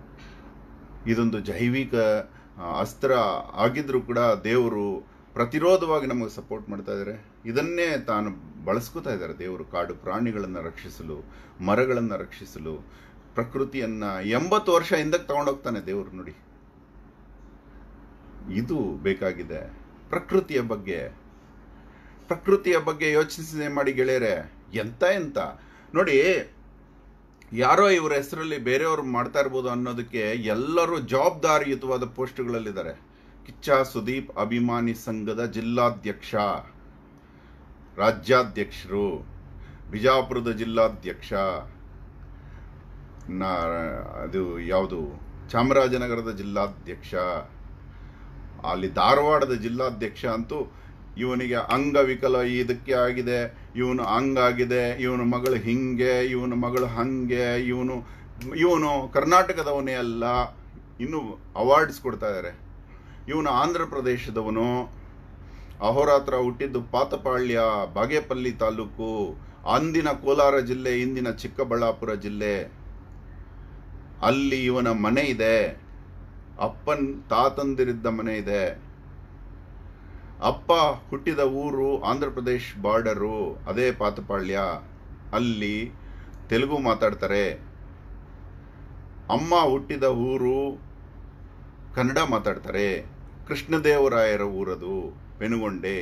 ಇದೊಂದು ಜೈವಿಕ ಆ, ಅಸ್ತ್ರ ಆಗಿದ್ರೂ ಕೂಡ ದೇವರು ಪ್ರತಿರೋಧವಾಗಿ ನಮಗೆ ಸಪೋರ್ಟ್ ಮಾಡ್ತಾ ಇದ್ದಾರೆ ಇದನ್ನೇ ತಾನು ಬಳಸ್ಕೋತಾ ಇದ್ದಾರೆ ದೇವರು ಕಾಡು ಪ್ರಾಣಿಗಳನ್ನು ರಕ್ಷಿಸಲು ಮರಗಳನ್ನು ರಕ್ಷಿಸಲು ಪ್ರಕೃತಿಯನ್ನ ಎಂಬತ್ತು ವರ್ಷ ಹಿಂದಕ್ಕೆ ತಗೊಂಡೋಗ್ತಾನೆ ದೇವರು ನೋಡಿ ಇದು ಬೇಕಾಗಿದೆ ಪ್ರಕೃತಿಯ ಬಗ್ಗೆ ಪ್ರಕೃತಿಯ ಬಗ್ಗೆ ಯೋಚಿಸಿದೆ ಮಾಡಿ ಗೆಳೆಯರೆ ಎಂತ ಎಂತ ನೋಡಿ ಯಾರೋ ಇವರ ಹೆಸರಲ್ಲಿ ಬೇರೆಯವರು ಮಾಡ್ತಾ ಇರ್ಬೋದು ಅನ್ನೋದಕ್ಕೆ ಎಲ್ಲರೂ ಜವಾಬ್ದಾರಿಯುತವಾದ ಪೋಸ್ಟ್ಗಳಲ್ಲಿದ್ದಾರೆ ಕಿಚ್ಚ ಸುದೀಪ್ ಅಭಿಮಾನಿ ಸಂಘದ ಜಿಲ್ಲಾಧ್ಯಕ್ಷ ರಾಜ್ಯಾಧ್ಯಕ್ಷರು ಬಿಜಾಪುರದ ಜಿಲ್ಲಾಧ್ಯಕ್ಷ ನಾ ಅದು ಯಾವುದು ಚಾಮರಾಜನಗರದ ಜಿಲ್ಲಾಧ್ಯಕ್ಷ ಅಲ್ಲಿ ಧಾರವಾಡದ ಜಿಲ್ಲಾಧ್ಯಕ್ಷ ಅಂತೂ ಇವನಿಗೆ ಅಂಗವಿಕಲ ಇದಕ್ಕೆ ಆಗಿದೆ ಇವನು ಹಂಗಾಗಿದೆ ಇವನ ಮಗಳು ಹಿಂಗೆ ಇವನ ಮಗಳು ಹಂಗೆ ಇವನು ಇವನು ಕರ್ನಾಟಕದವನೇ ಅಲ್ಲ ಇನ್ನು ಅವಾರ್ಡ್ಸ್ ಕೊಡ್ತಾ ಇದ್ದಾರೆ ಇವನು ಆಂಧ್ರ ಪ್ರದೇಶದವನು ಅಹೋರಾತ್ರ ಹುಟ್ಟಿದ್ದು ಪಾತಪಾಳ್ಯ ಬಾಗೇಪಲ್ಲಿ ತಾಲೂಕು ಅಂದಿನ ಕೋಲಾರ ಜಿಲ್ಲೆ ಇಂದಿನ ಚಿಕ್ಕಬಳ್ಳಾಪುರ ಜಿಲ್ಲೆ ಅಲ್ಲಿ ಇವನ ಮನೆ ಇದೆ ಅಪ್ಪನ್ ತಾತಂದಿರಿದ್ದ ಮನೆ ಇದೆ ಅಪ್ಪ ಹುಟ್ಟಿದ ಊರು ಆಂಧ್ರ ಪ್ರದೇಶ್ ಬಾರ್ಡರು ಅದೇ ಪಾತಪಾಳ್ಯ ಅಲ್ಲಿ ತೆಲುಗು ಮಾತಾಡ್ತಾರೆ ಅಮ್ಮ ಹುಟ್ಟಿದ ಊರು ಕನ್ನಡ ಮಾತಾಡ್ತಾರೆ ಕೃಷ್ಣದೇವರಾಯರ ಊರದು ಪೆನುಗೊಂಡೆ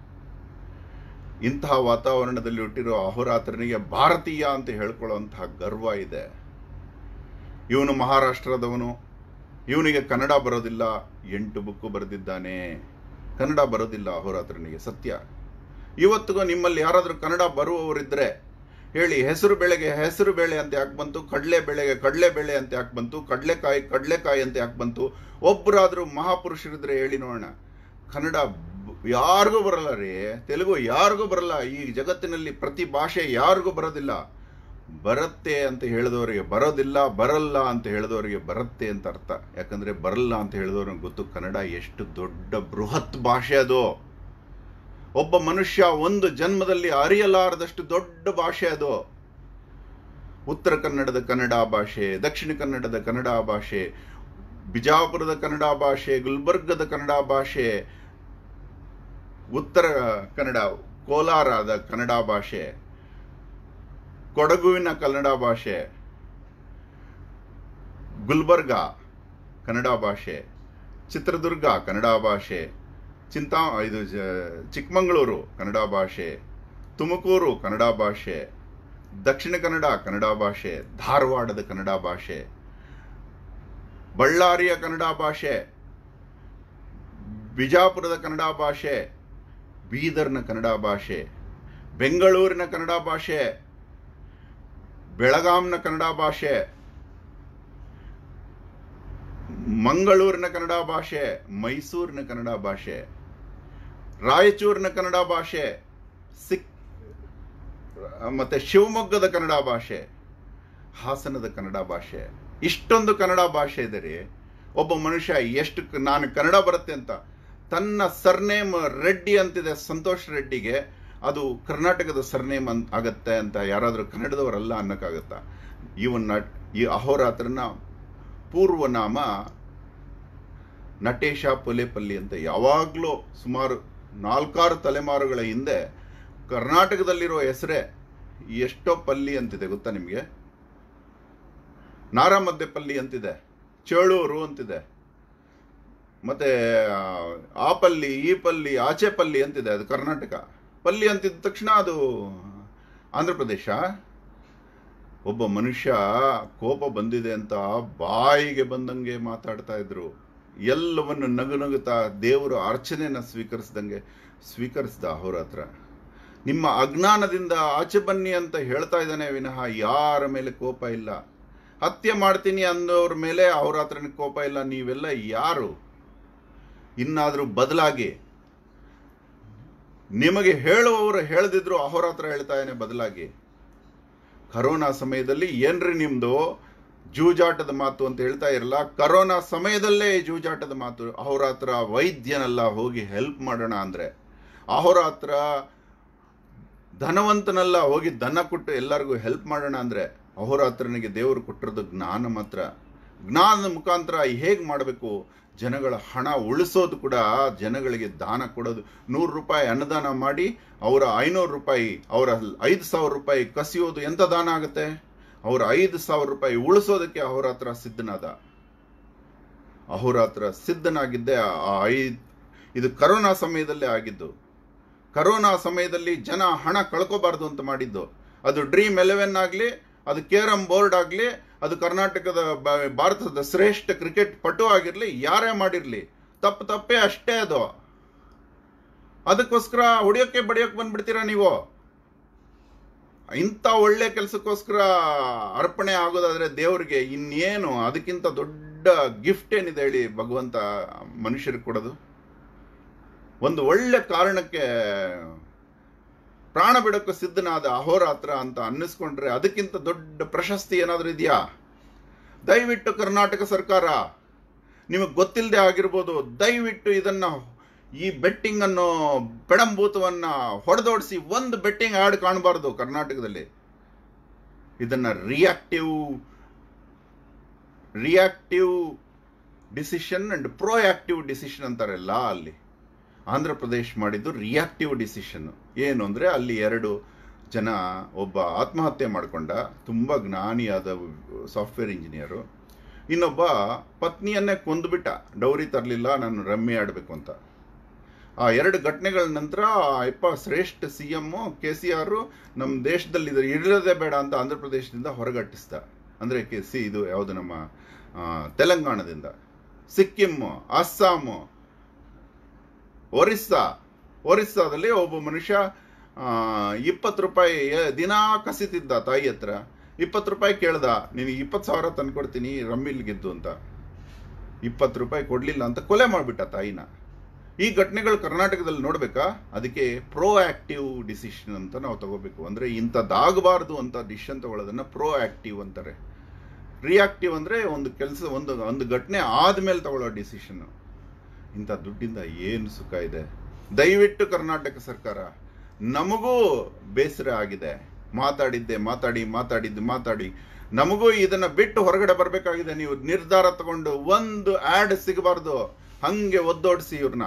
ಇಂತಹ ವಾತಾವರಣದಲ್ಲಿ ಹುಟ್ಟಿರೋ ಅಹೋರಾತ್ರನಿಗೆ ಭಾರತೀಯ ಅಂತ ಹೇಳ್ಕೊಳ್ಳುವಂತಹ ಗರ್ವ ಇದೆ ಇವನು ಮಹಾರಾಷ್ಟ್ರದವನು ಇವನಿಗೆ ಕನ್ನಡ ಬರೋದಿಲ್ಲ ಎಂಟು ಬುಕ್ಕು ಬರೆದಿದ್ದಾನೆ ಕನ್ನಡ ಬರೋದಿಲ್ಲ ಅಹೋರಾತ್ರನಿಗೆ ಸತ್ಯ ಇವತ್ತಿಗೂ ನಿಮ್ಮಲ್ಲಿ ಯಾರಾದರೂ ಕನ್ನಡ ಬರುವವರಿದ್ರೆ ಹೇಳಿ ಹೆಸರು ಬೆಳೆಗೆ ಹೆಸರು ಬೇಳೆ ಅಂತ ಯಾಕೆ ಬಂತು ಕಡಲೆ ಬೆಳೆಗೆ ಕಡಲೆ ಬೇಳೆ ಅಂತ ಯಾಕೆ ಬಂತು ಕಡಲೆಕಾಯಿ ಕಡಲೆಕಾಯಿ ಅಂತ ಯಾಕೆ ಬಂತು ಒಬ್ಬರಾದರೂ ಮಹಾಪುರುಷರಿದ್ರೆ ಹೇಳಿ ನೋಡೋಣ ಕನ್ನಡ ಬ- ಯಾರಿಗೂ ಬರಲ್ಲ ರೀ ತೆಲುಗು ಯಾರಿಗೂ ಬರಲ್ಲ ಈ ಜಗತ್ತಿನಲ್ಲಿ ಪ್ರತಿ ಭಾಷೆ ಯಾರಿಗೂ ಬರೋದಿಲ್ಲ ಬರುತ್ತೆ ಅಂತ ಹೇಳಿದವರಿಗೆ ಬರೋದಿಲ್ಲ ಬರಲ್ಲ ಅಂತ ಹೇಳಿದವರಿಗೆ ಬರುತ್ತೆ ಅಂತ ಅರ್ಥ ಯಾಕಂದ್ರೆ ಬರಲ್ಲ ಅಂತ ಹೇಳಿದವ್ರಿಗೆ ಗೊತ್ತು ಕನ್ನಡ ಎಷ್ಟು ದೊಡ್ಡ ಬೃಹತ್ ಭಾಷೆ ಅದು ಒಬ್ಬ ಮನುಷ್ಯ ಒಂದು ಜನ್ಮದಲ್ಲಿ ಅರಿಯಲಾರದಷ್ಟು ದೊಡ್ಡ ಭಾಷೆ ಅದು ಉತ್ತರ ಕನ್ನಡದ ಕನ್ನಡ ಭಾಷೆ ದಕ್ಷಿಣ ಕನ್ನಡದ ಕನ್ನಡ ಭಾಷೆ ಬಿಜಾಪುರದ ಕನ್ನಡ ಭಾಷೆ ಗುಲ್ಬರ್ಗದ ಕನ್ನಡ ಭಾಷೆ ಉತ್ತರ ಕನ್ನಡ ಕೋಲಾರದ ಕನ್ನಡ ಭಾಷೆ ಕೊಡಗುವಿನ ಕನ್ನಡ ಭಾಷೆ ಗುಲ್ಬರ್ಗ ಕನ್ನಡ ಭಾಷೆ ಚಿತ್ರದುರ್ಗ ಕನ್ನಡ ಭಾಷೆ ಚಿಂತಾ ಇದು ಜ- ಚಿಕ್ಕಮಗಳೂರು ಕನ್ನಡ ಭಾಷೆ ತುಮಕೂರು ಕನ್ನಡ ಭಾಷೆ ದಕ್ಷಿಣ ಕನ್ನಡ ಕನ್ನಡ ಭಾಷೆ ಧಾರವಾಡದ ಕನ್ನಡ ಭಾಷೆ ಬಳ್ಳಾರಿಯ ಕನ್ನಡ ಭಾಷೆ ಬಿಜಾಪುರದ ಕನ್ನಡ ಭಾಷೆ ಬೀದರ್ನ ಕನ್ನಡ ಭಾಷೆ ಬೆಂಗಳೂರಿನ ಕನ್ನಡ ಭಾಷೆ ಬೆಳಗಾಂನ ಕನ್ನಡ ಭಾಷೆ ಮಂಗಳೂರಿನ ಕನ್ನಡ ಭಾಷೆ ಮೈಸೂರಿನ ಕನ್ನಡ ಭಾಷೆ ರಾಯಚೂರಿನ ಕನ್ನಡ ಭಾಷೆ ಸಿಕ್ ಮತ್ತೆ ಶಿವಮೊಗ್ಗದ ಕನ್ನಡ ಭಾಷೆ ಹಾಸನದ ಕನ್ನಡ ಭಾಷೆ ಇಷ್ಟೊಂದು ಕನ್ನಡ ಭಾಷೆ ಇದೆ ರೀ ಒಬ್ಬ ಮನುಷ್ಯ ಎಷ್ಟು ಕ- ನಾನು ಕನ್ನಡ ಬರುತ್ತೆ ಅಂತ ತನ್ನ ಸರ್ನೇಮ್ ರೆಡ್ಡಿ ಅಂತಿದೆ ಸಂತೋಷ್ ರೆಡ್ಡಿಗೆ ಅದು ಕರ್ನಾಟಕದ ಸರ್ನೇಮ್ ಅಂತ ಆಗತ್ತೆ ಅಂತ ಯಾರಾದರೂ ಕನ್ನಡದವರಲ್ಲ ಅನ್ನಕ್ಕಾಗತ್ತಾ ಇವನ್ನ ಈ ಅಹೋರಾತ್ರನ ಪೂರ್ವನಾಮ ನಟೇಶ ಪೊಲೆಪಲ್ಲಿ ಅಂತ ಯಾವಾಗಲೂ ಸುಮಾರು ನಾಲ್ಕಾರು ತಲೆಮಾರುಗಳ ಹಿಂದೆ ಕರ್ನಾಟಕದಲ್ಲಿರೋ ಹೆಸರೇ ಎಷ್ಟೋ ಪಲ್ಲಿ ಅಂತಿದೆ ಗೊತ್ತಾ ನಿಮಗೆ ನಾರಾಮದ್ದೆಪಲ್ಲಿ ಅಂತಿದೆ ಚೇಳೂರು ಅಂತಿದೆ ಮತ್ತೆ ಆ, ಆ ಪಲ್ಲಿ ಈ ಪಲ್ಲಿ ಆಚೆ ಪಲ್ಲಿ ಅಂತಿದೆ ಅದು ಕರ್ನಾಟಕ ಪಲ್ಲಿ ಅಂತಿದ್ದ ತಕ್ಷಣ ಅದು ಆಂಧ್ರ ಪ್ರದೇಶ ಒಬ್ಬ ಮನುಷ್ಯ ಕೋಪ ಬಂದಿದೆ ಅಂತ ಬಾಯಿಗೆ ಬಂದಂಗೆ ಮಾತಾಡ್ತಾ ಇದ್ರು ಎಲ್ಲವನ್ನು ನಗು ನಗುತ್ತಾ ದೇವರು ಅರ್ಚನೆಯನ್ನ ಸ್ವೀಕರಿಸ್ದಂಗೆ ಸ್ವೀಕರಿಸ್ದ ಅವ್ರ ಹತ್ರ ನಿಮ್ಮ ಅಜ್ಞಾನದಿಂದ ಆಚೆ ಬನ್ನಿ ಅಂತ ಹೇಳ್ತಾ ಇದ್ದಾನೆ ವಿನಃ ಯಾರ ಮೇಲೆ ಕೋಪ ಇಲ್ಲ ಹತ್ಯೆ ಮಾಡ್ತೀನಿ ಅಂದವ್ರ ಮೇಲೆ ಅವ್ರ ಹತ್ರನ ಕೋಪ ಇಲ್ಲ ನೀವೆಲ್ಲ ಯಾರು ಇನ್ನಾದರೂ ಬದಲಾಗಿ ನಿಮಗೆ ಹೇಳುವವರು ಹೇಳದಿದ್ರು ಅಹೋರಾತ್ರ ಹೇಳ್ತಾ ಇದ್ದಾನೆ ಬದಲಾಗಿ ಕರೋನಾ ಸಮಯದಲ್ಲಿ ಏನ್ರಿ ನಿಮ್ದು ಜೂಜಾಟದ ಮಾತು ಅಂತ ಹೇಳ್ತಾ ಇರಲ್ಲ ಕರೋನಾ ಸಮಯದಲ್ಲೇ ಈ ಜೂಜಾಟದ ಮಾತು ಅಹೋರಾತ್ರ ವೈದ್ಯನಲ್ಲ ಹೋಗಿ ಹೆಲ್ಪ್ ಮಾಡೋಣ ಅಂದ್ರೆ ಅಹೋರಾತ್ರ ಧನವಂತನಲ್ಲ ಹೋಗಿ ದನ ಕೊಟ್ಟು ಎಲ್ಲರಿಗೂ ಹೆಲ್ಪ್ ಮಾಡೋಣ ಅಂದ್ರೆ ಅಹೋರಾತ್ರನಿಗೆ ದೇವರು ಕೊಟ್ಟಿರೋದು ಜ್ಞಾನ ಮಾತ್ರ ಜ್ಞಾನದ ಮುಖಾಂತರ ಹೇಗೆ ಮಾಡಬೇಕು ಜನಗಳ ಹಣ ಉಳಿಸೋದು ಕೂಡ ಜನಗಳಿಗೆ ದಾನ ಕೊಡೋದು ನೂರು ರೂಪಾಯಿ ಅನ್ನದಾನ ಮಾಡಿ ಅವರ ಐನೂರು ರೂಪಾಯಿ ಅವರ ಐದು ಸಾವಿರ ರೂಪಾಯಿ ಕಸಿಯೋದು ಎಂತ ದಾನ ಆಗುತ್ತೆ ಅವರ ಐದು ಸಾವಿರ ರೂಪಾಯಿ ಉಳಿಸೋದಕ್ಕೆ ಅಹೋರಾತ್ರ ಸಿದ್ಧನಾದ ಅಹೋರಾತ್ರ ಸಿದ್ಧನಾಗಿದ್ದೆ ಆ ಐದು ಇದು ಕರೋನಾ ಸಮಯದಲ್ಲೇ ಆಗಿದ್ದು ಕರೋನಾ ಸಮಯದಲ್ಲಿ ಜನ ಹಣ ಕಳ್ಕೋಬಾರ್ದು ಅಂತ ಮಾಡಿದ್ದು ಅದು ಡ್ರೀಮ್ ಎಲೆವೆನ್ ಆಗಲಿ ಅದು ಕೇರಂ ಬೋರ್ಡ್ ಆಗಲಿ ಅದು ಕರ್ನಾಟಕದ ಬ- ಭಾರತದ ಶ್ರೇಷ್ಠ ಕ್ರಿಕೆಟ್ ಪಟು ಆಗಿರಲಿ ಯಾರೇ ಮಾಡಿರಲಿ ತಪ್ಪು ತಪ್ಪೇ ಅಷ್ಟೇ ಅದು ಅದಕ್ಕೋಸ್ಕರ ಹೊಡಿಯೋಕ್ಕೆ ಬಡಿಯೋಕೆ ಬಂದ್ಬಿಡ್ತೀರಾ ನೀವು ಇಂಥ ಒಳ್ಳೆ ಕೆಲಸಕ್ಕೋಸ್ಕರ ಅರ್ಪಣೆ ಆಗೋದಾದ್ರೆ ದೇವರಿಗೆ ಇನ್ನೇನು ಅದಕ್ಕಿಂತ ದೊಡ್ಡ ಗಿಫ್ಟ್ ಏನಿದೆ ಹೇಳಿ ಭಗವಂತ ಮನುಷ್ಯರಿಗೆ ಕೊಡೋದು ಒಂದು ಒಳ್ಳೆ ಕಾರಣಕ್ಕೆ ಪ್ರಾಣ ಬಿಡೋಕ್ಕೆ ಸಿದ್ಧನಾದ ಅಹೋರಾತ್ರ ಅಂತ ಅನ್ನಿಸ್ಕೊಂಡ್ರೆ ಅದಕ್ಕಿಂತ ದೊಡ್ಡ ಪ್ರಶಸ್ತಿ ಏನಾದರೂ ಇದೆಯಾ ದಯವಿಟ್ಟು ಕರ್ನಾಟಕ ಸರ್ಕಾರ ನಿಮಗೆ ಗೊತ್ತಿಲ್ಲದೆ ಆಗಿರ್ಬೋದು ದಯವಿಟ್ಟು ಇದನ್ನ ಈ ಬೆಟ್ಟಿಂಗ್ ಅನ್ನು ಪೆಡಂಭೂತವನ್ನ ಹೊಡೆದೋಡಿಸಿ ಒಂದು ಬೆಟ್ಟಿಂಗ್ ಆಡ್ ಕಾಣಬಾರ್ದು ಕರ್ನಾಟಕದಲ್ಲಿ ಇದನ್ನ reactive reactive decision and proactive decision ಅಂತಾರೆ ಲಾ ಅಲ್ಲಿ ಆಂಧ್ರ ಪ್ರದೇಶ್ ಮಾಡಿದ್ದು ರಿಯಾಕ್ಟಿವ್ ಡಿಸಿಷನ್ ಏನು ಅಂದರೆ ಅಲ್ಲಿ ಎರಡು ಜನ ಒಬ್ಬ ಆತ್ಮಹತ್ಯೆ ಮಾಡಿಕೊಂಡ ತುಂಬ ಜ್ಞಾನಿಯಾದ ಸಾಫ್ಟ್ವೇರ್ ಇಂಜಿನಿಯರು ಇನ್ನೊಬ್ಬ ಪತ್ನಿಯನ್ನೇ ಕೊಂದುಬಿಟ್ಟ ಡೌರಿ ತರಲಿಲ್ಲ ನಾನು ರಮ್ಮಿ ಆಡಬೇಕು ಅಂತ ಆ ಎರಡು ಘಟನೆಗಳ ನಂತರ ಆ ಯಪ್ಪ ಶ್ರೇಷ್ಠ C M K C R ನಮ್ಮ ದೇಶದಲ್ಲಿ ಇದು ಇರೋದೇ ಬೇಡ ಅಂತ ಆಂಧ್ರ ಪ್ರದೇಶದಿಂದ ಹೊರಗಟ್ಟಿಸ್ದ ಅಂದರೆ ಕೆ ಸಿ ಇದು ಯಾವುದು ನಮ್ಮ ಆ, ತೆಲಂಗಾಣದಿಂದ ಸಿಕ್ಕಿಮ್ಮು ಅಸ್ಸಾಮು ಒರಿಸ್ಸಾ ಒರಿಸ್ಸಾದಲ್ಲಿ ಒಬ್ಬ ಮನುಷ್ಯ ಇಪ್ಪತ್ತು ರೂಪಾಯಿ ದಿನಾ ಕಸಿತಿದ್ದ ತಾಯಿ ಹತ್ರ ಇಪ್ಪತ್ತು ರೂಪಾಯಿ ಕೇಳ್ದ ನಿನಗೆ ಇಪ್ಪತ್ತು ಸಾವಿರ ತಂದ್ಕೊಡ್ತೀನಿ ರಮ್ಮಿಲ್ ಗೆದ್ದು ಅಂತ ಇಪ್ಪತ್ತು ರೂಪಾಯಿ ಕೊಡ್ಲಿಲ್ಲ ಅಂತ ಕೊಲೆ ಮಾಡಿಬಿಟ್ಟ ತಾಯಿನ ಈ ಘಟನೆಗಳು ಕರ್ನಾಟಕದಲ್ಲಿ ನೋಡ್ಬೇಕಾ ಅದಕ್ಕೆ ಪ್ರೋ ಆಕ್ಟಿವ್ ಡಿಸಿಷನ್ ಅಂತ ನಾವು ತಗೋಬೇಕು ಅಂದ್ರೆ ಇಂಥದ್ದಾಗಬಾರ್ದು ಅಂತ ಡಿಸಿಷನ್ ತಗೊಳ್ಳೋದನ್ನ ಪ್ರೋ ಆಕ್ಟಿವ್ ಅಂತಾರೆ ರಿಯಾಕ್ಟಿವ್ ಅಂದ್ರೆ ಒಂದು ಕೆಲಸ ಒಂದು ಒಂದು ಘಟನೆ ಆದ್ಮೇಲೆ ತಗೊಳ್ಳೋ ಡಿಸಿಷನ್ ಇಂಥ ದುಡ್ಡಿಂದ ಏನು ಸುಖ ಇದೆ ದಯವಿಟ್ಟು ಕರ್ನಾಟಕ ಸರ್ಕಾರ ನಮಗೂ ಬೇಸರ ಆಗಿದೆ ಮಾತಾಡಿದ್ದೆ ಮಾತಾಡಿ ಮಾತಾಡಿದ್ದು ಮಾತಾಡಿ ನಮಗೂ ಇದನ್ನ ಬಿಟ್ಟು ಹೊರಗಡೆ ಬರಬೇಕಾಗಿದೆ ನೀವು ನಿರ್ಧಾರ ತಗೊಂಡು ಒಂದು ಆಡ್ ಸಿಗಬಾರ್ದು ಹಂಗೆ ಒದ್ದೋಡಿಸಿ ಇವ್ರನ್ನ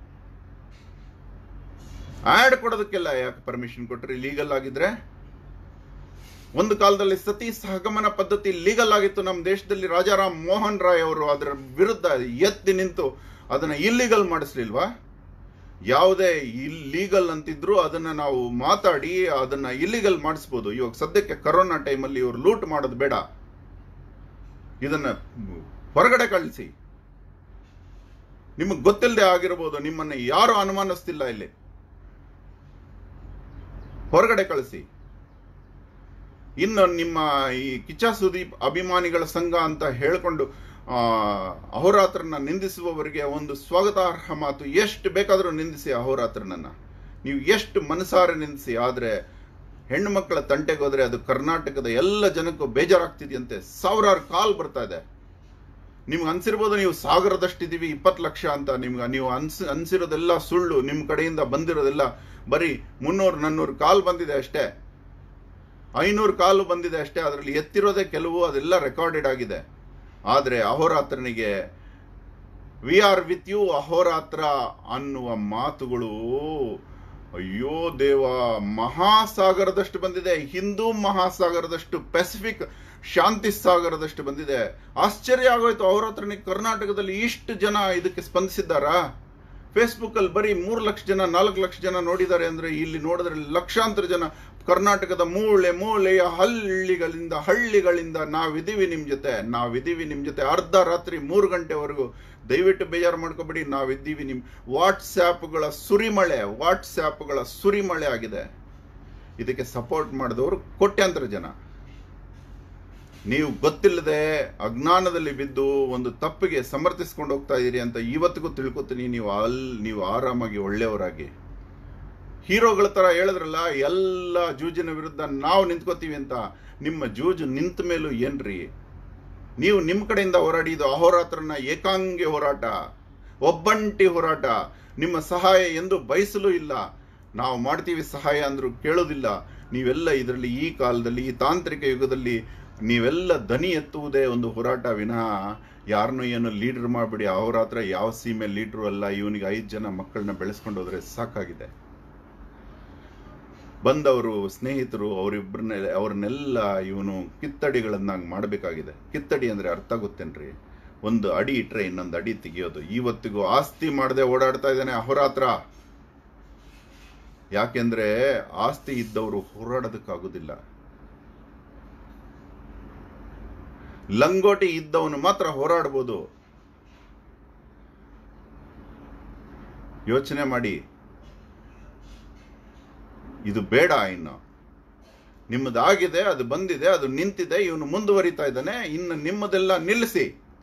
ಆಡ್ ಕೊಡೋದಕ್ಕೆಲ್ಲ ಯಾಕೆ ಪರ್ಮಿಷನ್ ಕೊಟ್ರಿ ಲೀಗಲ್ ಆಗಿದ್ರೆ ಒಂದು ಕಾಲದಲ್ಲಿ ಸತಿ ಸಹಗಮನ ಪದ್ಧತಿ ಲೀಗಲ್ ಆಗಿತ್ತು ನಮ್ಮ ದೇಶದಲ್ಲಿ ರಾಜಾರಾಮ್ ಮೋಹನ್ ರಾಯ್ ಅವರು ಅದರ ವಿರುದ್ಧ ಎತ್ತಿ ನಿಂತು ಅದನ್ನ ಇಲ್ಲಿಗಲ್ ಮಾಡಿಸ್ಲಿಲ್ವಾ ಯಾವುದೇ ಇಲ್ಲೀಗಲ್ ಅಂತಿದ್ರು ಅದನ್ನ ನಾವು ಮಾತಾಡಿ ಅದನ್ನ ಇಲ್ಲಿಗಲ್ ಮಾಡಿಸ್ಬೋದು ಇವಾಗ ಸದ್ಯಕ್ಕೆ ಕರೋನಾ ಟೈಮಲ್ಲಿ ಇವರು ಲೂಟ್ ಮಾಡೋದು ಬೇಡ ಇದನ್ನ ಹೊರಗಡೆ ಕಳಿಸಿ ನಿಮಗೆ ಗೊತ್ತಿಲ್ಲದೆ ಆಗಿರಬಹುದು ನಿಮ್ಮನ್ನ ಯಾರು ಅನುಮಾನಿಸ್ತಿಲ್ಲ ಇಲ್ಲಿ ಹೊರಗಡೆ ಕಳಿಸಿ ಇನ್ನು ನಿಮ್ಮ ಈ ಕಿಚ್ಚ ಸುದೀಪ್ ಅಭಿಮಾನಿಗಳ ಸಂಘ ಅಂತ ಹೇಳ್ಕೊಂಡು ಆ, ಅಹೋರಾತ್ರನ ನಿಂದಿಸುವವರಿಗೆ ಒಂದು ಸ್ವಾಗತಾರ್ಹ ಮಾತು ಎಷ್ಟು ಬೇಕಾದರೂ ನಿಂದಿಸಿ ಅಹೋರಾತ್ರನನ್ನ ನೀವು ಎಷ್ಟು ಮನಸಾರೆ ನಿಂದಿಸಿ ಆದ್ರೆ ಹೆಣ್ಣು ಮಕ್ಕಳ ತಂಟೆಗೆ ಹೋದ್ರೆ ಅದು ಕರ್ನಾಟಕದ ಎಲ್ಲ ಜನಕ್ಕೂ ಬೇಜಾರಾಗ್ತಿದೆಯಂತೆ ಸಾವಿರಾರು ಕಾಲ್ ಬರ್ತಾ ಇದೆ ನಿಮ್ಗೆ ಅನ್ಸಿರ್ಬೋದು ನೀವು ಸಾಗರದಷ್ಟಿದೀವಿ ಇಪ್ಪತ್ತು ಲಕ್ಷ ಅಂತ ನಿಮ್ಗೆ ನೀವು ಅನ್ಸ್ ಅನ್ಸಿರೋದೆಲ್ಲ ಸುಳ್ಳು ನಿಮ್ಮ ಕಡೆಯಿಂದ ಬಂದಿರೋದೆಲ್ಲ ಬರೀ ಮುನ್ನೂರು ನನ್ನೂರು ಕಾಲ್ ಬಂದಿದೆ ಅಷ್ಟೇ ಐನೂರು ಕಾಲು ಬಂದಿದೆ ಅಷ್ಟೇ ಅದರಲ್ಲಿ ಎತ್ತಿರೋದೇ ಕೆಲವು ಅದೆಲ್ಲ ರೆಕಾರ್ಡೆಡ್ ಆಗಿದೆ ಆದರೆ ಅಹೋರಾತ್ರನಿಗೆ we are with you Ahoratra ಅನ್ನುವ ಮಾತುಗಳು ಅಯ್ಯೋ ದೇವ ಮಹಾಸಾಗರದಷ್ಟು ಬಂದಿದೆ ಹಿಂದೂ ಮಹಾಸಾಗರದಷ್ಟು ಪೆಸಿಫಿಕ್ ಶಾಂತಿ ಸಾಗರದಷ್ಟು ಬಂದಿದೆ ಆಶ್ಚರ್ಯ ಆಗೋಯ್ತು ಅಹೋರಾತ್ರನಿಗೆ ಕರ್ನಾಟಕದಲ್ಲಿ ಇಷ್ಟು ಜನ ಇದಕ್ಕೆ ಸ್ಪಂದಿಸಿದ್ದಾರಾ ಫೇಸ್ಬುಕ್ ಅಲ್ಲಿ ಬರೀ ಮೂರು ಲಕ್ಷ ಜನ ನಾಲ್ಕು ಲಕ್ಷ ಜನ ನೋಡಿದ್ದಾರೆ ಅಂದ್ರೆ ಇಲ್ಲಿ ನೋಡಿದ್ರೆ ಲಕ್ಷಾಂತರ ಜನ ಕರ್ನಾಟಕದ ಮೂಳೆ ಮೂಲೆಯ ಹಳ್ಳಿಗಳಿಂದ ಹಳ್ಳಿಗಳಿಂದ ನಾವಿದೀವಿ ನಿಮ್ ಜೊತೆ ನಾವಿದೀವಿ ನಿಮ್ ಜೊತೆ ಅರ್ಧ ರಾತ್ರಿ ಮೂರು ಗಂಟೆವರೆಗೂ ದಯವಿಟ್ಟು ಬೇಜಾರು ಮಾಡ್ಕೋಬೇಡಿ ನಾವಿದ್ದೀವಿ ನಿಮ್ ವಾಟ್ಸ್ಆ್ಯಪ್ಗಳ ಸುರಿಮಳೆ ವಾಟ್ಸ್ಆ್ಯಪ್ಗಳ ಸುರಿಮಳೆ ಆಗಿದೆ ಇದಕ್ಕೆ ಸಪೋರ್ಟ್ ಮಾಡಿದವರು ಕೋಟ್ಯಾಂತರ ಜನ ನೀವು ಗೊತ್ತಿಲ್ಲದೆ ಅಜ್ಞಾನದಲ್ಲಿ ಬಿದ್ದು ಒಂದು ತಪ್ಪಿಗೆ ಸಮರ್ಥಿಸ್ಕೊಂಡು ಹೋಗ್ತಾ ಇದ್ದೀರಿ ಅಂತ ಇವತ್ತಿಗೂ ತಿಳ್ಕೊತೀನಿ ನೀವು ಅಲ್ ನೀವು ಆರಾಮಾಗಿ ಒಳ್ಳೆಯವರಾಗಿ ಹೀರೋಗಳ ತರ ಹೇಳಿದ್ರಲ್ಲ ಎಲ್ಲ ಜೂಜಿನ ವಿರುದ್ಧ ನಾವು ನಿಂತ್ಕೋತೀವಿ ಅಂತ ನಿಮ್ಮ ಜೂಜು ನಿಂತ ಮೇಲೂ ಏನ್ರಿ ನೀವು ನಿಮ್ಮ ಕಡೆಯಿಂದ ಹೋರಾಡಿದ್ದು ಅಹೋರಾತ್ರನ ಏಕಾಂಗಿ ಹೋರಾಟ ಒಬ್ಬಂಟಿ ಹೋರಾಟ ನಿಮ್ಮ ಸಹಾಯ ಎಂದು ಬಯಸಲೂ ಇಲ್ಲ ನಾವು ಮಾಡ್ತೀವಿ ಸಹಾಯ ಅಂದ್ರೂ ಕೇಳೋದಿಲ್ಲ ನೀವೆಲ್ಲ ಇದರಲ್ಲಿ ಈ ಕಾಲದಲ್ಲಿ ಈ ತಾಂತ್ರಿಕ ಯುಗದಲ್ಲಿ ನೀವೆಲ್ಲ ದನಿ ಎತ್ತುವುದೇ ಒಂದು ಹೋರಾಟ ವಿನಃ ಯಾರನ್ನೂ ಏನು ಲೀಡರ್ ಮಾಡ್ಬಿಡಿ ಅಹೋರಾತ್ರ ಯಾವ ಸೀಮೆ ಲೀಡ್ರು ಅಲ್ಲ ಇವನಿಗೆ ಐದು ಜನ ಮಕ್ಕಳನ್ನ ಬೆಳೆಸ್ಕೊಂಡು ಹೋದ್ರೆ ಸಾಕಾಗಿದೆ ಬಂದವರು ಸ್ನೇಹಿತರು ಅವರಿಬ್ಬರನ್ನ ಅವ್ರನ್ನೆಲ್ಲ ಇವನು ಕಿತ್ತಡಿಗಳನ್ನಾಗಿ ಮಾಡಬೇಕಾಗಿದೆ ಕಿತ್ತಡಿ ಅಂದ್ರೆ ಅರ್ಥ ಗೊತ್ತೇನ್ರಿ ಒಂದು ಅಡಿ ಇಟ್ರೆ ಇನ್ನೊಂದು ಅಡಿ ತೆಗಿಯೋದು ಇವತ್ತಿಗೂ ಆಸ್ತಿ ಮಾಡದೆ ಓಡಾಡ್ತಾ ಇದ್ದಾನೆ ಅಹೋರಾತ್ರ ಯಾಕೆಂದ್ರೆ ಆಸ್ತಿ ಇದ್ದವರು ಹೋರಾಡೋದಕ್ಕಾಗೋದಿಲ್ಲ ಲಂಗೋಟಿ ಇದ್ದವನು ಮಾತ್ರ ಹೋರಾಡ್ಬೋದು ಯೋಚನೆ ಮಾಡಿ ಇದು ಬೇಡ ಇನ್ನು ನಿಮ್ಮದಾಗಿದೆ ಅದು ಬಂದಿದೆ ಅದು ನಿಂತಿದೆ ಇವನು ಮುಂದುವರಿತಾ ಇದ್ದಾನೆ ಇನ್ನು ನಿಮ್ಮದೆಲ್ಲ ನಿಲ್ಲಿಸಿ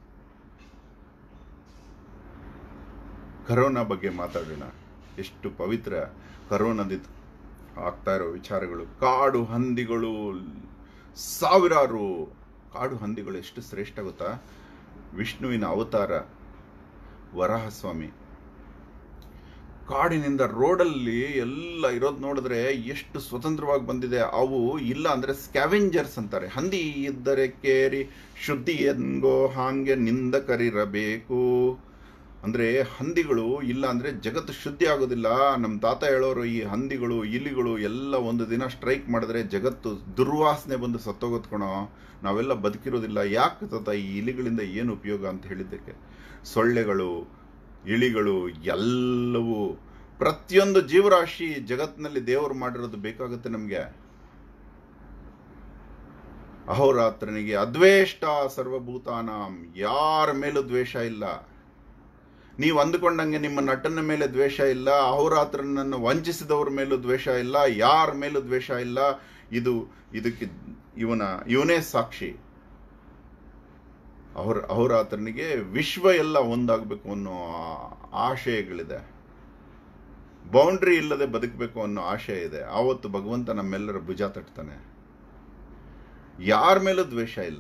ಕರೋನಾ ಬಗ್ಗೆ ಮಾತಾಡೋಣ ಎಷ್ಟು ಪವಿತ್ರ ಕರೋನಾದಿಂದ ಆಗ್ತಾ ಇರೋ ವಿಚಾರಗಳು ಕಾಡು ಹಂದಿಗಳು ಸಾವಿರಾರು ಕಾಡು ಹಂದಿಗಳು ಎಷ್ಟು ಶ್ರೇಷ್ಠ ಗೊತ್ತಾ ವಿಷ್ಣುವಿನ ಅವತಾರ ವರಾಹಸ್ವಾಮಿ ಕಾಡಿನಿಂದ ರೋಡಲ್ಲಿ ಎಲ್ಲ ಇರೋದು ನೋಡಿದ್ರೆ ಎಷ್ಟು ಸ್ವತಂತ್ರವಾಗಿ ಬಂದಿದೆ ಅವು ಇಲ್ಲ ಅಂದ್ರೆ ಸ್ಕ್ಯಾವೆಂಜರ್ಸ್ ಅಂತಾರೆ ಹಂದಿ ಇದ್ದರೆ ಕೇರಿ ಶುದ್ಧಿ ಎಂಗೋ ಹಾಂಗೆ ನಿಂದಕರಿರಬೇಕು ಅಂದ್ರೆ ಹಂದಿಗಳು ಇಲ್ಲ ಅಂದ್ರೆ ಜಗತ್ತು ಶುದ್ಧಿ ಆಗೋದಿಲ್ಲ ನಮ್ಮ ತಾತ ಹೇಳೋರು ಈ ಹಂದಿಗಳು ಇಲಿಗಳು ಎಲ್ಲ ಒಂದು ದಿನ ಸ್ಟ್ರೈಕ್ ಮಾಡಿದ್ರೆ ಜಗತ್ತು ದುರ್ವಾಸನೆ ಬಂದು ಸತ್ತೋಗೋತ್ಕೊಣೋ ನಾವೆಲ್ಲ ಬದುಕಿರೋದಿಲ್ಲ ಯಾಕೆ ತಾತ ಈ ಇಲಿಗಳಿಂದ ಏನು ಉಪಯೋಗ ಅಂತ ಹೇಳಿದ್ದಕ್ಕೆ ಸೊಳ್ಳೆಗಳು ಇಳಿಗಳು ಎಲ್ಲವೂ ಪ್ರತಿಯೊಂದು ಜೀವರಾಶಿ ಜಗತ್ತಿನಲ್ಲಿ ದೇವರು ಮಾಡಿರೋದು ಬೇಕಾಗುತ್ತೆ ನಮಗೆ ಅಹೋರಾತ್ರನಿಗೆ ಅದ್ವೇಷ್ಟ ಸರ್ವಭೂತಾನಾಂ ಯಾರ ಮೇಲೂ ದ್ವೇಷ ಇಲ್ಲ ನೀವು ಅಂದುಕೊಂಡಂಗೆ ನಿಮ್ಮ ನಟನ ಮೇಲೆ ದ್ವೇಷ ಇಲ್ಲ ಅಹೋರಾತ್ರನನ್ನು ವಂಚಿಸಿದವ್ರ ಮೇಲೂ ದ್ವೇಷ ಇಲ್ಲ ಯಾರ ಮೇಲೂ ದ್ವೇಷ ಇಲ್ಲ ಇದು ಇದಕ್ಕೆ ಇವನ ಇವನೇ ಸಾಕ್ಷಿ ಅವ್ರ ಅವ್ರ ಆತನಿಗೆ ವಿಶ್ವ ಎಲ್ಲ ಒಂದಾಗಬೇಕು ಅನ್ನೋ ಆಶಯಗಳಿದೆ ಬೌಂಡ್ರಿ ಇಲ್ಲದೆ ಬದುಕಬೇಕು ಅನ್ನೋ ಆಶಯ ಇದೆ ಆವತ್ತು ಭಗವಂತ ನಮ್ಮೆಲ್ಲರ ಭುಜ ತಟ್ತಾನೆ ಯಾರ ಮೇಲೂ ದ್ವೇಷ ಇಲ್ಲ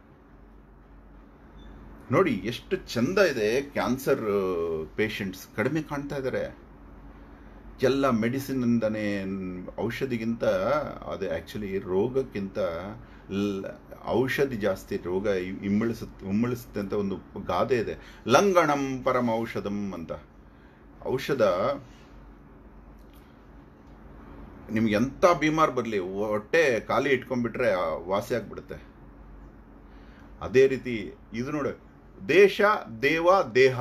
ನೋಡಿ ಎಷ್ಟು ಚಂದ ಇದೆ ಕ್ಯಾನ್ಸರ್ ಪೇಷಂಟ್ಸ್ ಕಡಿಮೆ ಕಾಣ್ತಾ ಇದ್ದಾರೆ ಎಲ್ಲ ಮೆಡಿಸಿನ್ ಇಂದನೇ ಔಷಧಿಗಿಂತ ಅದು ಆಕ್ಚುಲಿ ರೋಗಕ್ಕಿಂತ ಲ್- ಔಷಧಿ ಜಾಸ್ತಿ ರೋಗ ಇಮ್ಮಳಿಸುತ್ತೆ ಉಮ್ಮಳಿಸುತ್ತೆ ಅಂತ ಒಂದು ಗಾದೆ ಇದೆ ಲಂಗಣಂ ಪರಮ ಔಷಧಂ ಅಂತ ಔಷಧ ನಿಮ್ಗೆ ಎಂಥ ಬೀಮಾರ್ ಬರಲಿ ಹೊಟ್ಟೆ ಖಾಲಿ ಇಟ್ಕೊಂಡ್ಬಿಟ್ರೆ ಆ ವಾಸಿ ಆಗ್ಬಿಡುತ್ತೆ ಅದೇ ರೀತಿ ಇದು ನೋಡು ದೇಶ ದೇವ ದೇಹ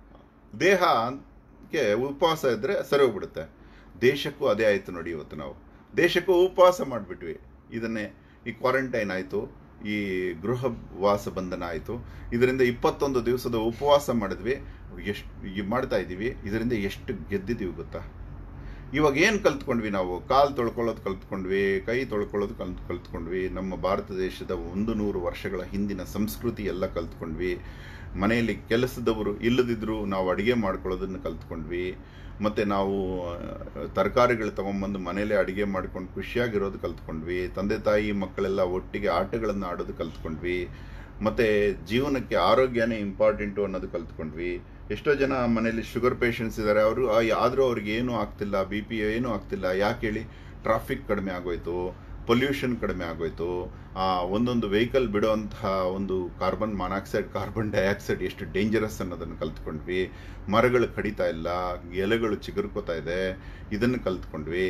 ದೇಹಕ್ಕೆ ಉಪವಾಸ ಇದ್ರೆ ಸರಿ ಹೋಗ್ಬಿಡುತ್ತೆ ದೇಶಕ್ಕೂ ಅದೇ ಆಯ್ತು ನೋಡಿ ಇವತ್ತು ನಾವು ದೇಶಕ್ಕೂ ಉಪವಾಸ ಮಾಡಿಬಿಟ್ವಿ ಇದನ್ನೇ ಈ ಕ್ವಾರಂಟೈನ್ ಆಯಿತು ಈ ಗೃಹ ವಾಸ ಬಂಧನ ಆಯಿತು ಇದರಿಂದ ಇಪ್ಪತ್ತೊಂದು ದಿವಸದ ಉಪವಾಸ ಮಾಡಿದ್ವಿ ಎಷ್ಟು ಮಾಡ್ತಾ ಇದ್ದೀವಿ ಇದರಿಂದ ಎಷ್ಟು ಗೆದ್ದಿದ್ದೀವಿ ಗೊತ್ತಾ ಇವಾಗ ಏನು ಕಲ್ತ್ಕೊಂಡ್ವಿ ನಾವು ಕಾಲು ತೊಳ್ಕೊಳ್ಳೋದು ಕಲ್ತ್ಕೊಂಡ್ವಿ ಕೈ ತೊಳ್ಕೊಳ್ಳೋದು ಕಲ್ತ್ ಕಲ್ತ್ಕೊಂಡ್ವಿ ನಮ್ಮ ಭಾರತ ದೇಶದ ಒಂದು ನೂರು ವರ್ಷಗಳ ಹಿಂದಿನ ಸಂಸ್ಕೃತಿ ಎಲ್ಲ ಕಲ್ತ್ಕೊಂಡ್ವಿ ಮನೆಯಲ್ಲಿ ಕೆಲಸದವರು ಇಲ್ಲದಿದ್ದರೂ ನಾವು ಅಡುಗೆ ಮಾಡ್ಕೊಳ್ಳೋದನ್ನು ಕಲ್ತ್ಕೊಂಡ್ವಿ ಮತ್ತು ನಾವು ತರಕಾರಿಗಳು ತೊಗೊಂಬಂದು ಮನೇಲೆ ಅಡುಗೆ ಮಾಡ್ಕೊಂಡು ಖುಷಿಯಾಗಿರೋದು ಕಲ್ತ್ಕೊಂಡ್ವಿ ತಂದೆ ತಾಯಿ ಮಕ್ಕಳೆಲ್ಲ ಒಟ್ಟಿಗೆ ಆಟಗಳನ್ನು ಆಡೋದು ಕಲ್ತ್ಕೊಂಡ್ವಿ ಮತ್ತು ಜೀವನಕ್ಕೆ ಆರೋಗ್ಯನೇ ಇಂಪಾರ್ಟೆಂಟು ಅನ್ನೋದು ಕಲ್ತ್ಕೊಂಡ್ವಿ ಎಷ್ಟೋ ಜನ ಮನೇಲಿ ಶುಗರ್ ಪೇಷಂಟ್ಸ್ ಇದ್ದಾರೆ ಅವರು ಆದರೂ ಅವ್ರಿಗೆ ಏನೂ ಆಗ್ತಿಲ್ಲ ಬಿ ಪಿ ಏನೂ ಆಗ್ತಿಲ್ಲ ಯಾಕೆ ಹೇಳಿ ಟ್ರಾಫಿಕ್ ಕಡಿಮೆ ಆಗೋಯ್ತು ಪೊಲ್ಯೂಷನ್ ಕಡಿಮೆ ಆಗೋಯ್ತು ಆ ಒಂದೊಂದು ವೆಹಿಕಲ್ ಬಿಡುವಂತಹ ಒಂದು ಕಾರ್ಬನ್ ಮಾನಾಕ್ಸೈಡ್ ಕಾರ್ಬನ್ ಡೈಆಕ್ಸೈಡ್ ಎಷ್ಟು ಡೇಂಜರಸ್ ಅನ್ನೋದನ್ನು ಕಲ್ತ್ಕೊಂಡ್ವಿ ಮರಗಳು ಕಡಿತಾ ಇಲ್ಲ ಎಲೆಗಳು ಚಿಗುರ್ಕೋತಾ ಇದೆ ಇದನ್ನು ಕಲ್ತ್ಕೊಂಡ್ವಿ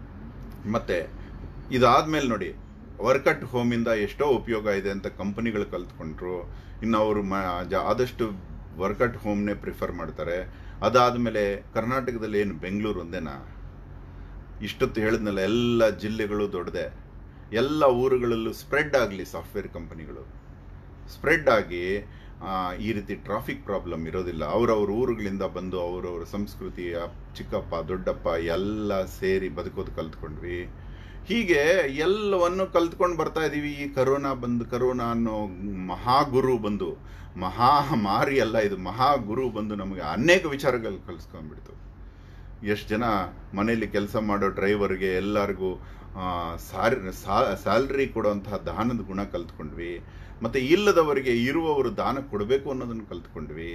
ಮತ್ತೆ ಇದಾದ್ಮೇಲೆ ನೋಡಿ ವರ್ಕ್ ಅಟ್ ಹೋಮಿಂದ ಎಷ್ಟೋ ಉಪಯೋಗ ಇದೆ ಅಂತ ಕಂಪನಿಗಳು ಕಲ್ತ್ಕೊಂಡ್ರು ಇನ್ನು ಅವರು ಮ ಜ- ಆದಷ್ಟು ವರ್ಕ್ ಅಟ್ ಹೋಮ್ನೇ ಪ್ರಿಫರ್ ಮಾಡ್ತಾರೆ ಅದಾದಮೇಲೆ ಕರ್ನಾಟಕದಲ್ಲಿ ಏನು ಬೆಂಗಳೂರು ಒಂದೇನಾ ಇಷ್ಟೊತ್ತು ಹೇಳಿದ್ನಲ್ಲ ಎಲ್ಲ ಜಿಲ್ಲೆಗಳು ದೊಡ್ಡದೆ ಎಲ್ಲ ಊರುಗಳಲ್ಲೂ ಸ್ಪ್ರೆಡ್ ಆಗಲಿ ಸಾಫ್ಟ್ವೇರ್ ಕಂಪನಿಗಳು ಸ್ಪ್ರೆಡ್ ಆಗಿ ಆ, ಈ ರೀತಿ ಟ್ರಾಫಿಕ್ ಪ್ರಾಬ್ಲಮ್ ಇರೋದಿಲ್ಲ ಅವರವ್ರ ಊರುಗಳಿಂದ ಬಂದು ಅವರವ್ರ ಸಂಸ್ಕೃತಿಯ ಚಿಕ್ಕಪ್ಪ ದೊಡ್ಡಪ್ಪ ಎಲ್ಲ ಸೇರಿ ಬದುಕೋದು ಕಲ್ತ್ಕೊಂಡ್ವಿ ಹೀಗೆ ಎಲ್ಲವನ್ನು ಕಲ್ತ್ಕೊಂಡು ಬರ್ತಾ ಇದ್ದೀವಿ ಈ ಕರೋನಾ ಬಂದು ಕರೋನಾ ಅನ್ನೋ ಮಹಾಗುರು ಬಂದು ಮಹಾಮಾರಿ ಅಲ್ಲ ಇದು ಮಹಾಗುರು ಬಂದು ನಮಗೆ ಅನೇಕ ವಿಚಾರಗಳು ಕಲಿಸ್ಕೊಂಡ್ಬಿಡ್ತು ಎಷ್ಟು ಜನ ಮನೆಯಲ್ಲಿ ಕೆಲಸ ಮಾಡೋ ಡ್ರೈವರ್ಗೆ ಎಲ್ಲರಿಗೂ ಸಾರಿ ಸ್ಯಾಲ್ರಿ ಕೊಡುವಂತಹ ದಾನದ ಗುಣ ಕಲ್ತ್ಕೊಂಡ್ವಿ ಮತ್ತೆ ಇಲ್ಲದವರಿಗೆ ಇರುವವರು ದಾನ ಕೊಡಬೇಕು ಅನ್ನೋದನ್ನು ಕಲ್ತ್ಕೊಂಡ್ವಿ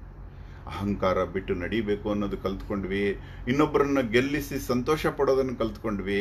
ಅಹಂಕಾರ ಬಿಟ್ಟು ನಡಿಬೇಕು ಅನ್ನೋದು ಕಲ್ತ್ಕೊಂಡ್ವಿ ಇನ್ನೊಬ್ಬರನ್ನ ಗೆಲ್ಲಿಸಿ ಸಂತೋಷ ಪಡೋದನ್ನು ಕಲ್ತ್ಕೊಂಡ್ವಿ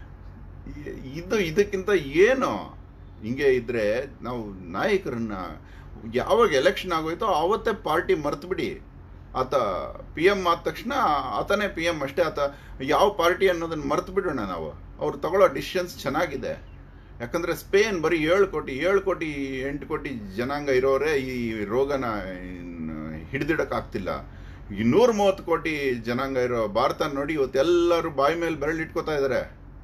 ಇ- ಇದು ಇದಕ್ಕಿಂತ ಏನು ಹಿಂಗೆ ಇದ್ರೆ ನಾವು ನಾಯಕರನ್ನ ಯಾವಾಗ ಎಲೆಕ್ಷನ್ ಆಗೋಯ್ತೋ ಆವತ್ತೇ ಪಾರ್ಟಿ ಮರ್ತು ಬಿಡಿ ಆತ ಪಿ ಎಮ್ ಆದ ತಕ್ಷಣ ಆತನೇ ಪಿ ಎಮ್ ಅಷ್ಟೇ ಆತ ಯಾವ ಪಾರ್ಟಿ ಅನ್ನೋದನ್ನ ಮರ್ತು ಬಿಡೋಣ ನಾವು ಅವ್ರು ತಗೊಳ್ಳೋ ಡಿಸಿಷನ್ಸ್ ಚೆನ್ನಾಗಿದೆ ಯಾಕಂದ್ರೆ ಸ್ಪೇನ್ ಬರೀ ಏಳು ಕೋಟಿ ಏಳು ಕೋಟಿ ಎಂಟು ಕೋಟಿ ಜನಾಂಗ ಇರೋರೇ ಈ ರೋಗನ ಹಿಡಿದಿಡಕ್ಕಾಗ್ತಿಲ್ಲ ಈ ನೂರ ಮೂವತ್ತು ಕೋಟಿ ಜನಾಂಗ ಇರೋ ಭಾರತ ನೋಡಿ ಇವತ್ತು ಎಲ್ಲರೂ ಬಾಯಿ ಮೇಲೆ ಬೆರಳಿಟ್ಕೋತಾ ಇದ್ದಾರೆ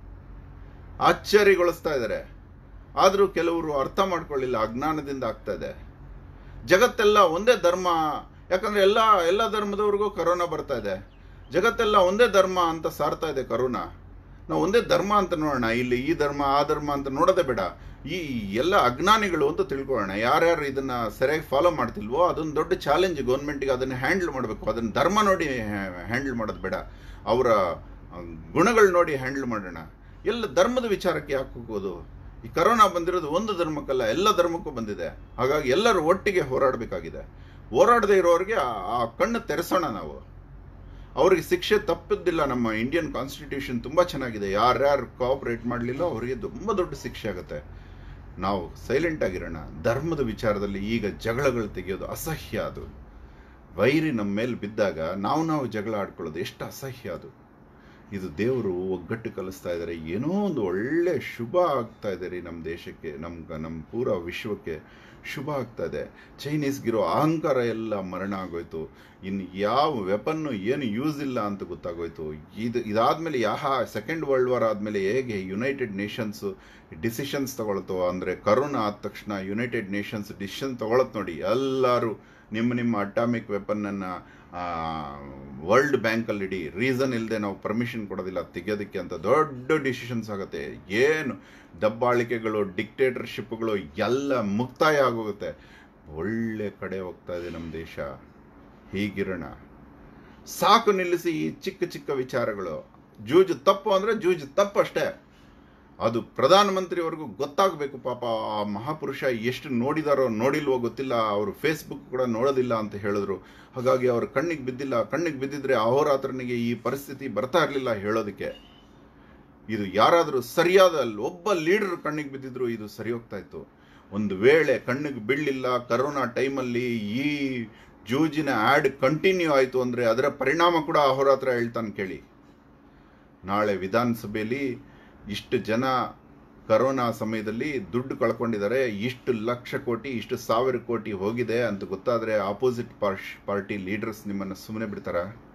ಆಶ್ಚರ್ಯಗೊಳಿಸ್ತಾ ಇದ್ದಾರೆ ಆದರೂ ಕೆಲವರು ಅರ್ಥ ಮಾಡ್ಕೊಳ್ಳಿಲ್ಲ ಅಜ್ಞಾನದಿಂದ ಆಗ್ತಾ ಇದೆ ಜಗತ್ತೆಲ್ಲ ಒಂದೇ ಧರ್ಮ ಯಾಕಂದ್ರೆ ಎಲ್ಲ ಎಲ್ಲ ಧರ್ಮದವ್ರಿಗೂ ಕರೋನಾ ಬರ್ತಾ ಇದೆ ಜಗತ್ತೆಲ್ಲ ಒಂದೇ ಧರ್ಮ ಅಂತ ಸಾರ್ತಾ ಇದೆ ಕರೋನಾ ನಾವು ಒಂದೇ ಧರ್ಮ ಅಂತ ನೋಡೋಣ ಇಲ್ಲಿ ಈ ಧರ್ಮ ಆ ಧರ್ಮ ಅಂತ ನೋಡೋದೇ ಬೇಡ ಈ ಎಲ್ಲ ಅಜ್ಞಾನಿಗಳು ಅಂತ ತಿಳ್ಕೊಳ್ಳೋಣ ಯಾರ್ಯಾರು ಇದನ್ನ ಸರಿಯಾಗಿ ಫಾಲೋ ಮಾಡ್ತಿಲ್ವೋ ಅದೊಂದು ದೊಡ್ಡ ಚಾಲೆಂಜ್ ಗೌರ್ಮೆಂಟ್ಗೆ ಅದನ್ನ ಹ್ಯಾಂಡಲ್ ಮಾಡಬೇಕು ಅದನ್ನ ಧರ್ಮ ನೋಡಿ ಹ್ಯಾಂಡಲ್ ಮಾಡೋದು ಬೇಡ ಅವರ ಗುಣಗಳು ನೋಡಿ ಹ್ಯಾಂಡಲ್ ಮಾಡೋಣ ಎಲ್ಲ ಧರ್ಮದ ವಿಚಾರಕ್ಕೆ ಯಾಕೆ ಹೋಗೋದು ಈ ಕರೋನಾ ಬಂದಿರೋದು ಒಂದು ಧರ್ಮಕ್ಕಲ್ಲ ಎಲ್ಲ ಧರ್ಮಕ್ಕೂ ಬಂದಿದೆ ಹಾಗಾಗಿ ಎಲ್ಲರೂ ಒಟ್ಟಿಗೆ ಹೋರಾಡಬೇಕಾಗಿದೆ ಹೋರಾಡದೇ ಇರೋರಿಗೆ ಆ- ಆ ಕಣ್ಣು ತೆರೆಸೋಣ ನಾವು ಅವರಿಗೆ ಶಿಕ್ಷೆ ತಪ್ಪಿದ್ದಿಲ್ಲ ನಮ್ಮ ಇಂಡಿಯನ್ ಕಾನ್ಸ್ಟಿಟ್ಯೂಷನ್ ತುಂಬಾ ಚೆನ್ನಾಗಿದೆ ಯಾರ್ಯಾರು ಕೋಆಪರೇಟ್ ಮಾಡಲಿಲ್ಲ ಅವರಿಗೆ ತುಂಬ ದೊಡ್ಡ ಶಿಕ್ಷೆ ಆಗುತ್ತೆ ನಾವು ಸೈಲೆಂಟ್ ಆಗಿರೋಣ ಧರ್ಮದ ವಿಚಾರದಲ್ಲಿ ಈಗ ಜಗಳಗಳು ತೆಗೆಯೋದು ಅಸಹ್ಯ ಅದು ವೈರಿ ನಮ್ಮ ಮೇಲೆ ಬಿದ್ದಾಗ ನಾವು ನಾವು ಜಗಳ ಆಡ್ಕೊಳ್ಳೋದು ಎಷ್ಟು ಅಸಹ್ಯ ಅದು ಇದು ದೇವರು ಒಗ್ಗಟ್ಟು ಕಲಿಸ್ತಾ ಇದ್ದಾರೆ ಏನೋ ಒಂದು ಒಳ್ಳೆ ಶುಭ ಆಗ್ತಾ ಇದೆ ರೀ ನಮ್ಮ ದೇಶಕ್ಕೆ ನಮ್ಮ ನಮ್ಮ ಪೂರ ವಿಶ್ವಕ್ಕೆ ಶುಭ ಆಗ್ತಾ ಇದೆ ಚೈನೀಸ್ಗಿರೋ ಅಹಂಕಾರ ಎಲ್ಲ ಮರಣ ಆಗೋಯ್ತು ಇನ್ನು ಯಾವ ವೆಪನ್ನು ಏನು ಯೂಸ್ ಇಲ್ಲ ಅಂತ ಗೊತ್ತಾಗೋಯ್ತು ಇದು ಇದಾದ್ಮೇಲೆ ಯಾಹ ಸೆಕೆಂಡ್ ವರ್ಲ್ಡ್ ವಾರ್ ಆದಮೇಲೆ ಹೇಗೆ ಯುನೈಟೆಡ್ ನೇಷನ್ಸ್ ಡಿಸಿಷನ್ಸ್ ತಗೊಳ್ತೋ ಅಂದರೆ ಕರೋನಾ ಆದ ತಕ್ಷಣ ಯುನೈಟೆಡ್ ನೇಷನ್ಸ್ ಡಿಸಿಷನ್ ತಗೊಳತ್ ನೋಡಿ ಎಲ್ಲರೂ ನಿಮ್ಮ ನಿಮ್ಮ ಅಟಾಮಿಕ್ ವೆಪನ್ನನ್ನು ವರ್ಲ್ಡ್ ಬ್ಯಾಂಕಲ್ಲಿ ಇಡಿ ರೀಸನ್ ಇಲ್ಲದೆ ನಾವು ಪರ್ಮಿಷನ್ ಕೊಡೋದಿಲ್ಲ ತೆಗೆಯೋದಕ್ಕೆ ಅಂತ ದೊಡ್ಡ ಡಿಸಿಷನ್ಸ್ ಆಗುತ್ತೆ ಏನು ದಬ್ಬಾಳಿಕೆಗಳು ಡಿಕ್ಟೇಟರ್ಶಿಪ್ಗಳು ಎಲ್ಲ ಮುಕ್ತಾಯ ಆಗೋಗುತ್ತೆ ಒಳ್ಳೆ ಕಡೆ ಹೋಗ್ತಾ ಇದೆ ನಮ್ಮ ದೇಶ ಹೀಗಿರೋಣ ಸಾಕು ನಿಲ್ಲಿಸಿ ಈ ಚಿಕ್ಕ ಚಿಕ್ಕ ವಿಚಾರಗಳು ಜೂಜು ತಪ್ಪು ಅಂದರೆ ಜೂಜು ತಪ್ಪು ಅಷ್ಟೇ ಅದು ಪ್ರಧಾನಮಂತ್ರಿವರೆಗೂ ಗೊತ್ತಾಗಬೇಕು ಪಾಪ ಆ ಮಹಾಪುರುಷ ಎಷ್ಟು ನೋಡಿದಾರೋ ನೋಡಿಲ್ವೋ ಗೊತ್ತಿಲ್ಲ ಅವರು ಫೇಸ್ಬುಕ್ ಕೂಡ ನೋಡೋದಿಲ್ಲ ಅಂತ ಹೇಳಿದ್ರು ಹಾಗಾಗಿ ಅವ್ರ ಕಣ್ಣಿಗೆ ಬಿದ್ದಿಲ್ಲ ಕಣ್ಣಿಗೆ ಬಿದ್ದಿದ್ರೆ ಅಹೋರಾತ್ರನಿಗೆ ಈ ಪರಿಸ್ಥಿತಿ ಬರ್ತಾ ಇರಲಿಲ್ಲ ಹೇಳೋದಕ್ಕೆ ಇದು ಯಾರಾದರೂ ಸರಿಯಾದ ಒಬ್ಬ ಲೀಡರ್ ಕಣ್ಣಿಗೆ ಬಿದ್ದಿದ್ರು ಇದು ಸರಿ ಹೋಗ್ತಾ ಇತ್ತು ಒಂದು ವೇಳೆ ಕಣ್ಣಿಗೆ ಬೀಳಲಿಲ್ಲ ಕರೋನಾ ಟೈಮಲ್ಲಿ ಈ ಜೂಜಿನ ಆ್ಯಡ್ ಕಂಟಿನ್ಯೂ ಆಯಿತು ಅಂದರೆ ಅದರ ಪರಿಣಾಮ ಕೂಡ ಅಹೋರಾತ್ರ ಹೇಳ್ತಾನೆ ಕೇಳಿ ನಾಳೆ ವಿಧಾನಸಭೆಯಲ್ಲಿ ಇಷ್ಟು ಜನ ಕರೋನಾ ಸಮಯದಲ್ಲಿ ದುಡ್ಡು ಕಳ್ಕೊಂಡಿದ್ದಾರೆ ಇಷ್ಟು ಲಕ್ಷ ಕೋಟಿ ಇಷ್ಟು ಸಾವಿರ ಕೋಟಿ ಹೋಗಿದೆ ಅಂತ ಗೊತ್ತಾದರೆ ಆಪೋಸಿಟ್ ಪಾರ್ಟಿ ಲೀಡರ್ಸ್ ನಿಮ್ಮನ್ನು ಸುಮ್ಮನೆ ಬಿಡ್ತಾರ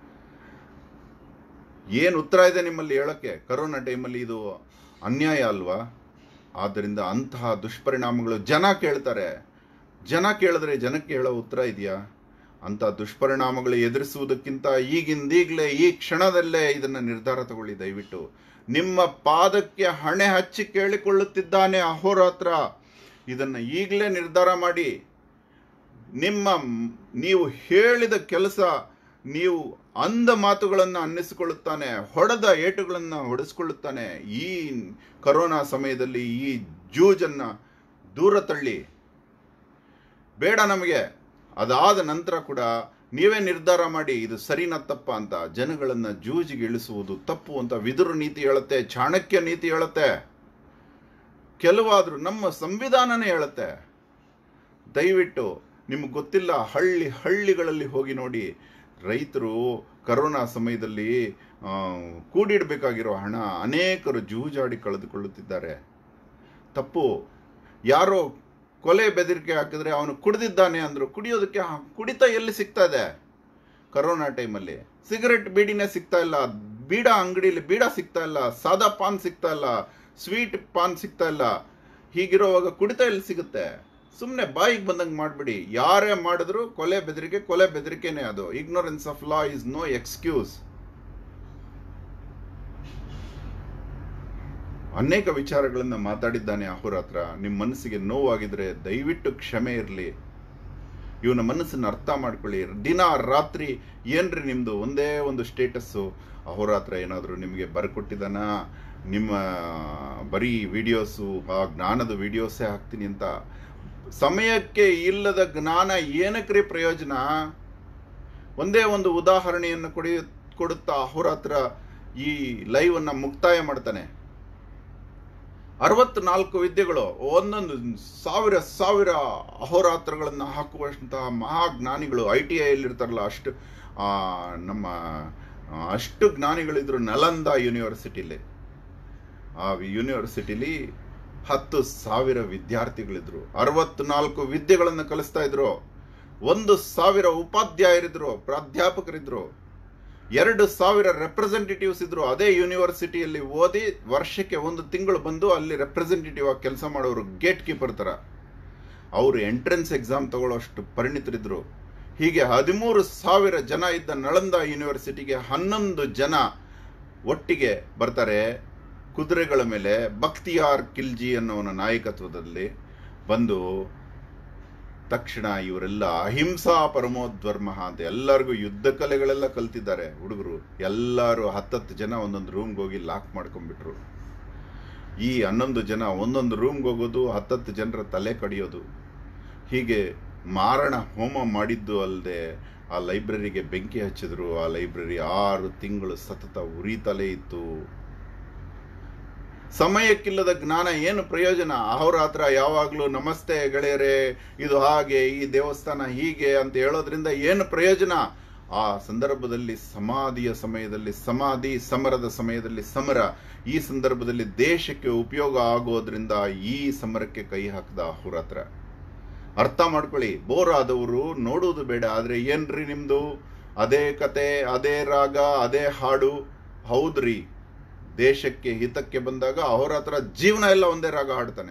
ಏನು ಉತ್ತರ ಇದೆ ನಿಮ್ಮಲ್ಲಿ ಹೇಳೋಕ್ಕೆ ಕರೋನಾ ಟೈಮಲ್ಲಿ ಇದು ಅನ್ಯಾಯ ಅಲ್ವಾ ಆದ್ದರಿಂದ ಅಂತಹ ದುಷ್ಪರಿಣಾಮಗಳು ಜನ ಕೇಳ್ತಾರೆ ಜನ ಕೇಳಿದ್ರೆ ಜನಕ್ಕೆ ಹೇಳೋ ಉತ್ತರ ಇದೆಯಾ ಅಂತ ದುಷ್ಪರಿಣಾಮಗಳು ಎದುರಿಸುವುದಕ್ಕಿಂತ ಈಗಿಂದೀಗಲೇ ಈ ಕ್ಷಣದಲ್ಲೇ ಇದನ್ನು ನಿರ್ಧಾರ ತಗೊಳ್ಳಿ ದಯವಿಟ್ಟು ನಿಮ್ಮ ಪಾದಕ್ಕೆ ಹಣೆ ಹಚ್ಚಿ ಕೇಳಿಕೊಳ್ಳುತ್ತಿದ್ದಾನೆ ಅಹೋರಾತ್ರ ಇದನ್ನು ಈಗಲೇ ನಿರ್ಧಾರ ಮಾಡಿ ನಿಮ್ಮ ನೀವು ಹೇಳಿದ ಕೆಲಸ ನೀವು ಅಂದ ಮಾತುಗಳನ್ನು ಅನ್ನಿಸಿಕೊಳ್ಳುತ್ತಾನೆ ಹೊಡೆದ ಏಟುಗಳನ್ನು ಹೊಡೆಸ್ಕೊಳ್ಳುತ್ತಾನೆ ಈ ಕರೋನಾ ಸಮಯದಲ್ಲಿ ಈ ಜೂಜನ್ನು ದೂರ ತಳ್ಳಿ ಬೇಡ ನಮಗೆ ಅದಾದ ನಂತರ ಕೂಡ ನೀವೇ ನಿರ್ಧಾರ ಮಾಡಿ ಇದು ಸರಿನಾ ತಪ್ಪ ಅಂತ ಜನಗಳನ್ನು ಜೂಜಿಗೆ ಇಳಿಸುವುದು ತಪ್ಪು ಅಂತ ವಿದುರು ನೀತಿ ಹೇಳುತ್ತೆ ಚಾಣಕ್ಯ ನೀತಿ ಹೇಳುತ್ತೆ ಕೆಲವಾದರೂ ನಮ್ಮ ಸಂವಿಧಾನನೇ ಹೇಳುತ್ತೆ ದಯವಿಟ್ಟು ನಿಮ್ಗೆ ಗೊತ್ತಿಲ್ಲ ಹಳ್ಳಿ ಹಳ್ಳಿಗಳಲ್ಲಿ ಹೋಗಿ ನೋಡಿ ರೈತರು ಕರೋನಾ ಸಮಯದಲ್ಲಿ ಆ, ಕೂಡಿಡಬೇಕಾಗಿರೋ ಹಣ ಅನೇಕರು ಜೂಜಾಡಿ ಕಳೆದುಕೊಳ್ಳುತ್ತಿದ್ದಾರೆ ತಪ್ಪು ಯಾರೋ ಕೊಲೆ ಬೆದರಿಕೆ ಹಾಕಿದ್ರೆ ಅವನು ಕುಡಿದಿದ್ದಾನೆ ಅಂದ್ರು ಕುಡಿಯೋದಕ್ಕೆ ಹ- ಕುಡಿತ ಎಲ್ಲಿ ಸಿಗ್ತಾ ಇದೆ ಕರೋನಾ ಟೈಮಲ್ಲಿ ಸಿಗರೆಟ್ ಬೀಡಿನೇ ಸಿಗ್ತಾ ಇಲ್ಲ ಬೀಡ ಅಂಗಡಿಯಲ್ಲಿ ಬೀಡ ಸಿಗ್ತಾ ಇಲ್ಲ ಸಾದಾ ಪಾನ್ ಸಿಗ್ತಾ ಇಲ್ಲ ಸ್ವೀಟ್ ಪಾನ್ ಸಿಗ್ತಾ ಇಲ್ಲ ಹೀಗಿರುವಾಗ ಕುಡಿತ ಎಲ್ಲಿ ಸಿಗುತ್ತೆ ಸುಮ್ಮನೆ ಬಾಯಿಗೆ ಬಂದಂಗೆ ಮಾಡಿಬಿಡಿ ಯಾರೇ ಮಾಡಿದ್ರು ಕೊಲೆ ಬೆದರಿಕೆ ಕೊಲೆ ಬೆದರಿಕೆನೇ ಅದು ignorance of law is no excuse ಅನೇಕ ವಿಚಾರಗಳನ್ನು ಮಾತಾಡಿದ್ದಾನೆ ಅಹೋರಾತ್ರ ನಿಮ್ಮ ಮನಸ್ಸಿಗೆ ನೋವಾಗಿದ್ರೆ ದಯವಿಟ್ಟು ಕ್ಷಮೆ ಇರಲಿ ಇವನ ಮನಸ್ಸನ್ನು ಅರ್ಥ ಮಾಡ್ಕೊಳ್ಳಿ ದಿನ ರಾತ್ರಿ ಏನ್ರಿ ನಿಮ್ಮದು ಒಂದೇ ಒಂದು ಸ್ಟೇಟಸ್ಸು ಅಹೋರಾತ್ರ ಏನಾದರೂ ನಿಮಗೆ ಬರ್ಕೊಟ್ಟಿದ್ದಾನ ನಿಮ್ಮ ಬರೀ ವಿಡಿಯೋಸು ಆ ಜ್ಞಾನದ ವಿಡಿಯೋಸೇ ಹಾಕ್ತೀನಿ ಅಂತ ಸಮಯಕ್ಕೆ ಇಲ್ಲದ ಜ್ಞಾನ ಏನಕ್ರಿ ಪ್ರಯೋಜನ ಒಂದೇ ಒಂದು ಉದಾಹರಣೆಯನ್ನು ಕೊಡಿ ಕೊಡುತ್ತಾ ಅಹೋರಾತ್ರ ಈ ಲೈವನ್ನು ಮುಕ್ತಾಯ ಮಾಡ್ತಾನೆ ಅರವತ್ನಾಲ್ಕು ವಿದ್ಯೆಗಳು ಒಂದೊಂದು ಸಾವಿರ ಸಾವಿರ ಅಹೋರಾತ್ರಗಳನ್ನು ಹಾಕುವಂತಹ ಮಹಾಜ್ಞಾನಿಗಳು ಐ ಟಿ ಐಲಿರ್ತಾರಲ್ಲ ಅಷ್ಟು ಆ, ನಮ್ಮ ಆ, ಅಷ್ಟು ಜ್ಞಾನಿಗಳಿದ್ರು ನಲಂದ ಯೂನಿವರ್ಸಿಟಿಲಿ ಆ ಯೂನಿವರ್ಸಿಟಿಲಿ ಹತ್ತು ಸಾವಿರ ವಿದ್ಯಾರ್ಥಿಗಳಿದ್ರು ಅರವತ್ನಾಲ್ಕು ವಿದ್ಯೆಗಳನ್ನು ಕಲಿಸ್ತಾ ಇದ್ರು ಒಂದು ಸಾವಿರ ಉಪಾಧ್ಯಾಯರಿದ್ರು ಪ್ರಾಧ್ಯಾಪಕರಿದ್ರು ಎರಡು ಸಾವಿರ ರೆಪ್ರೆಸೆಂಟೇಟಿವ್ಸ್ ಇದ್ರು ಅದೇ ಯೂನಿವರ್ಸಿಟಿಯಲ್ಲಿ ಓದಿ ವರ್ಷಕ್ಕೆ ಒಂದು ತಿಂಗಳು ಬಂದು ಅಲ್ಲಿ ರೆಪ್ರೆಸೆಂಟೇಟಿವ್ ಆಗಿ ಕೆಲಸ ಮಾಡೋರು ಗೇಟ್ ಕೀಪರ್ ಥರ ಅವರು ಎಂಟ್ರೆನ್ಸ್ ಎಕ್ಸಾಮ್ ತಗೊಳ್ಳೋಷ್ಟು ಪರಿಣಿತರಿದ್ರು ಹೀಗೆ ಹದಿಮೂರು ಸಾವಿರ ಜನ ಇದ್ದ ನಳಂದ ಯೂನಿವರ್ಸಿಟಿಗೆ ಹನ್ನೊಂದು ಜನ ಒಟ್ಟಿಗೆ ಬರ್ತಾರೆ ಕುದುರೆಗಳ ಮೇಲೆ ಬಕ್ತಿಯಾರ್ ಖಿಲ್ಜಿ ಅನ್ನೋನ ನಾಯಕತ್ವದಲ್ಲಿ ಬಂದು ತಕ್ಷಣ ಇವರೆಲ್ಲ ಅಹಿಂಸಾ ಪರಮೋದ್ವರ್ಮ ಅಂತ ಎಲ್ಲರಿಗೂ ಯುದ್ಧ ಕಲೆಗಳೆಲ್ಲ ಕಲ್ತಿದ್ದಾರೆ ಹುಡುಗರು ಎಲ್ಲರೂ ಹತ್ತತ್ತು ಜನ ಒಂದೊಂದು ರೂಮ್ಗೆ ಹೋಗಿ ಲಾಕ್ ಮಾಡ್ಕೊಂಡ್ಬಿಟ್ರು ಈ ಹನ್ನೊಂದು ಜನ ಒಂದೊಂದು ರೂಮ್ಗೆ ಹೋಗೋದು ಹತ್ತತ್ತು ಜನರ ತಲೆ ಕಡಿಯೋದು ಹೀಗೆ ಮಾರಣ ಹೋಮ ಮಾಡಿದ್ದು ಅಲ್ಲದೆ ಆ ಲೈಬ್ರರಿಗೆ ಬೆಂಕಿ ಹಚ್ಚಿದ್ರು ಆ ಲೈಬ್ರರಿ ಆರು ತಿಂಗಳು ಸತತ ಉರಿತಲೇ ಇತ್ತು ಸಮಯಕ್ಕಿಲ್ಲದ ಜ್ಞಾನ ಏನು ಪ್ರಯೋಜನ ಅಹೋರಾತ್ರ ಯಾವಾಗಲೂ ನಮಸ್ತೆ ಗೆಳೆಯರೇ ಇದು ಹಾಗೆ ಈ ದೇವಸ್ಥಾನ ಹೀಗೆ ಅಂತ ಹೇಳೋದ್ರಿಂದ ಏನು ಪ್ರಯೋಜನ ಆ ಸಂದರ್ಭದಲ್ಲಿ ಸಮಾಧಿಯ ಸಮಯದಲ್ಲಿ ಸಮಾಧಿ ಸಮರದ ಸಮಯದಲ್ಲಿ ಸಮರ ಈ ಸಂದರ್ಭದಲ್ಲಿ ದೇಶಕ್ಕೆ ಉಪಯೋಗ ಆಗೋದ್ರಿಂದ ಈ ಸಮರಕ್ಕೆ ಕೈ ಹಾಕದ ಅಹೋರಾತ್ರ ಅರ್ಥ ಮಾಡ್ಕೊಳ್ಳಿ ಬೋರ್ ಆದವರು ನೋಡುವುದು ಬೇಡ ಆದರೆ ಏನ್ರಿ ನಿಮ್ದು ಅದೇ ಕತೆ ಅದೇ ರಾಗ ಅದೇ ಹಾಡು ಹೌದ್ರಿ ದೇಶಕ್ಕೆ ಹಿತಕ್ಕೆ ಬಂದಾಗ ಅಹೋರಾತ್ರ ಜೀವನ ಎಲ್ಲ ಒಂದೇ ರಾಗ ಹಾಡ್ತಾನೆ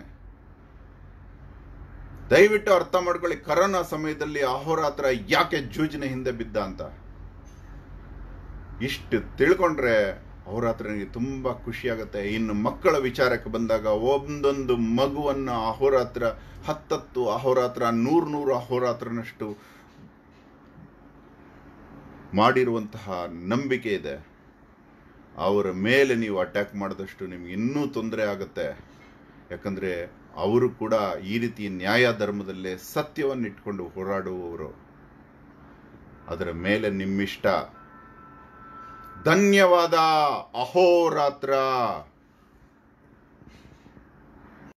ದಯವಿಟ್ಟು ಅರ್ಥ ಮಾಡ್ಕೊಳ್ಳಿ ಕರೋನಾ ಸಮಯದಲ್ಲಿ ಅಹೋರಾತ್ರ ಯಾಕೆ ಜೂಜಿನ ಹಿಂದೆ ಬಿದ್ದ ಅಂತ ಇಷ್ಟು ತಿಳ್ಕೊಂಡ್ರೆ ಅಹೋರಾತ್ರ ನನಗೆ ತುಂಬ ಖುಷಿಯಾಗುತ್ತೆ ಇನ್ನು ಮಕ್ಕಳ ವಿಚಾರಕ್ಕೆ ಬಂದಾಗ ಒಂದೊಂದು ಮಗುವನ್ನು ಅಹೋರಾತ್ರ ಹತ್ತತ್ತು ಅಹೋರಾತ್ರ ನೂರು ನೂರು ಅಹೋರಾತ್ರನಷ್ಟು ಮಾಡಿರುವಂತಹ ನಂಬಿಕೆ ಇದೆ ಅವರ ಮೇಲೆ ನೀವು ಅಟ್ಯಾಕ್ ಮಾಡಿದಷ್ಟು ನಿಮ್ಗೆ ಇನ್ನೂ ತೊಂದರೆ ಆಗುತ್ತೆ ಯಾಕಂದರೆ ಅವರು ಕೂಡ ಈ ರೀತಿ ನ್ಯಾಯ ಧರ್ಮದಲ್ಲೇ ಸತ್ಯವನ್ನು ಇಟ್ಕೊಂಡು ಹೋರಾಡುವವರು ಅದರ ಮೇಲೆ ನಿಮ್ಮಿಷ್ಟ ಧನ್ಯವಾದ ಅಹೋರಾತ್ರ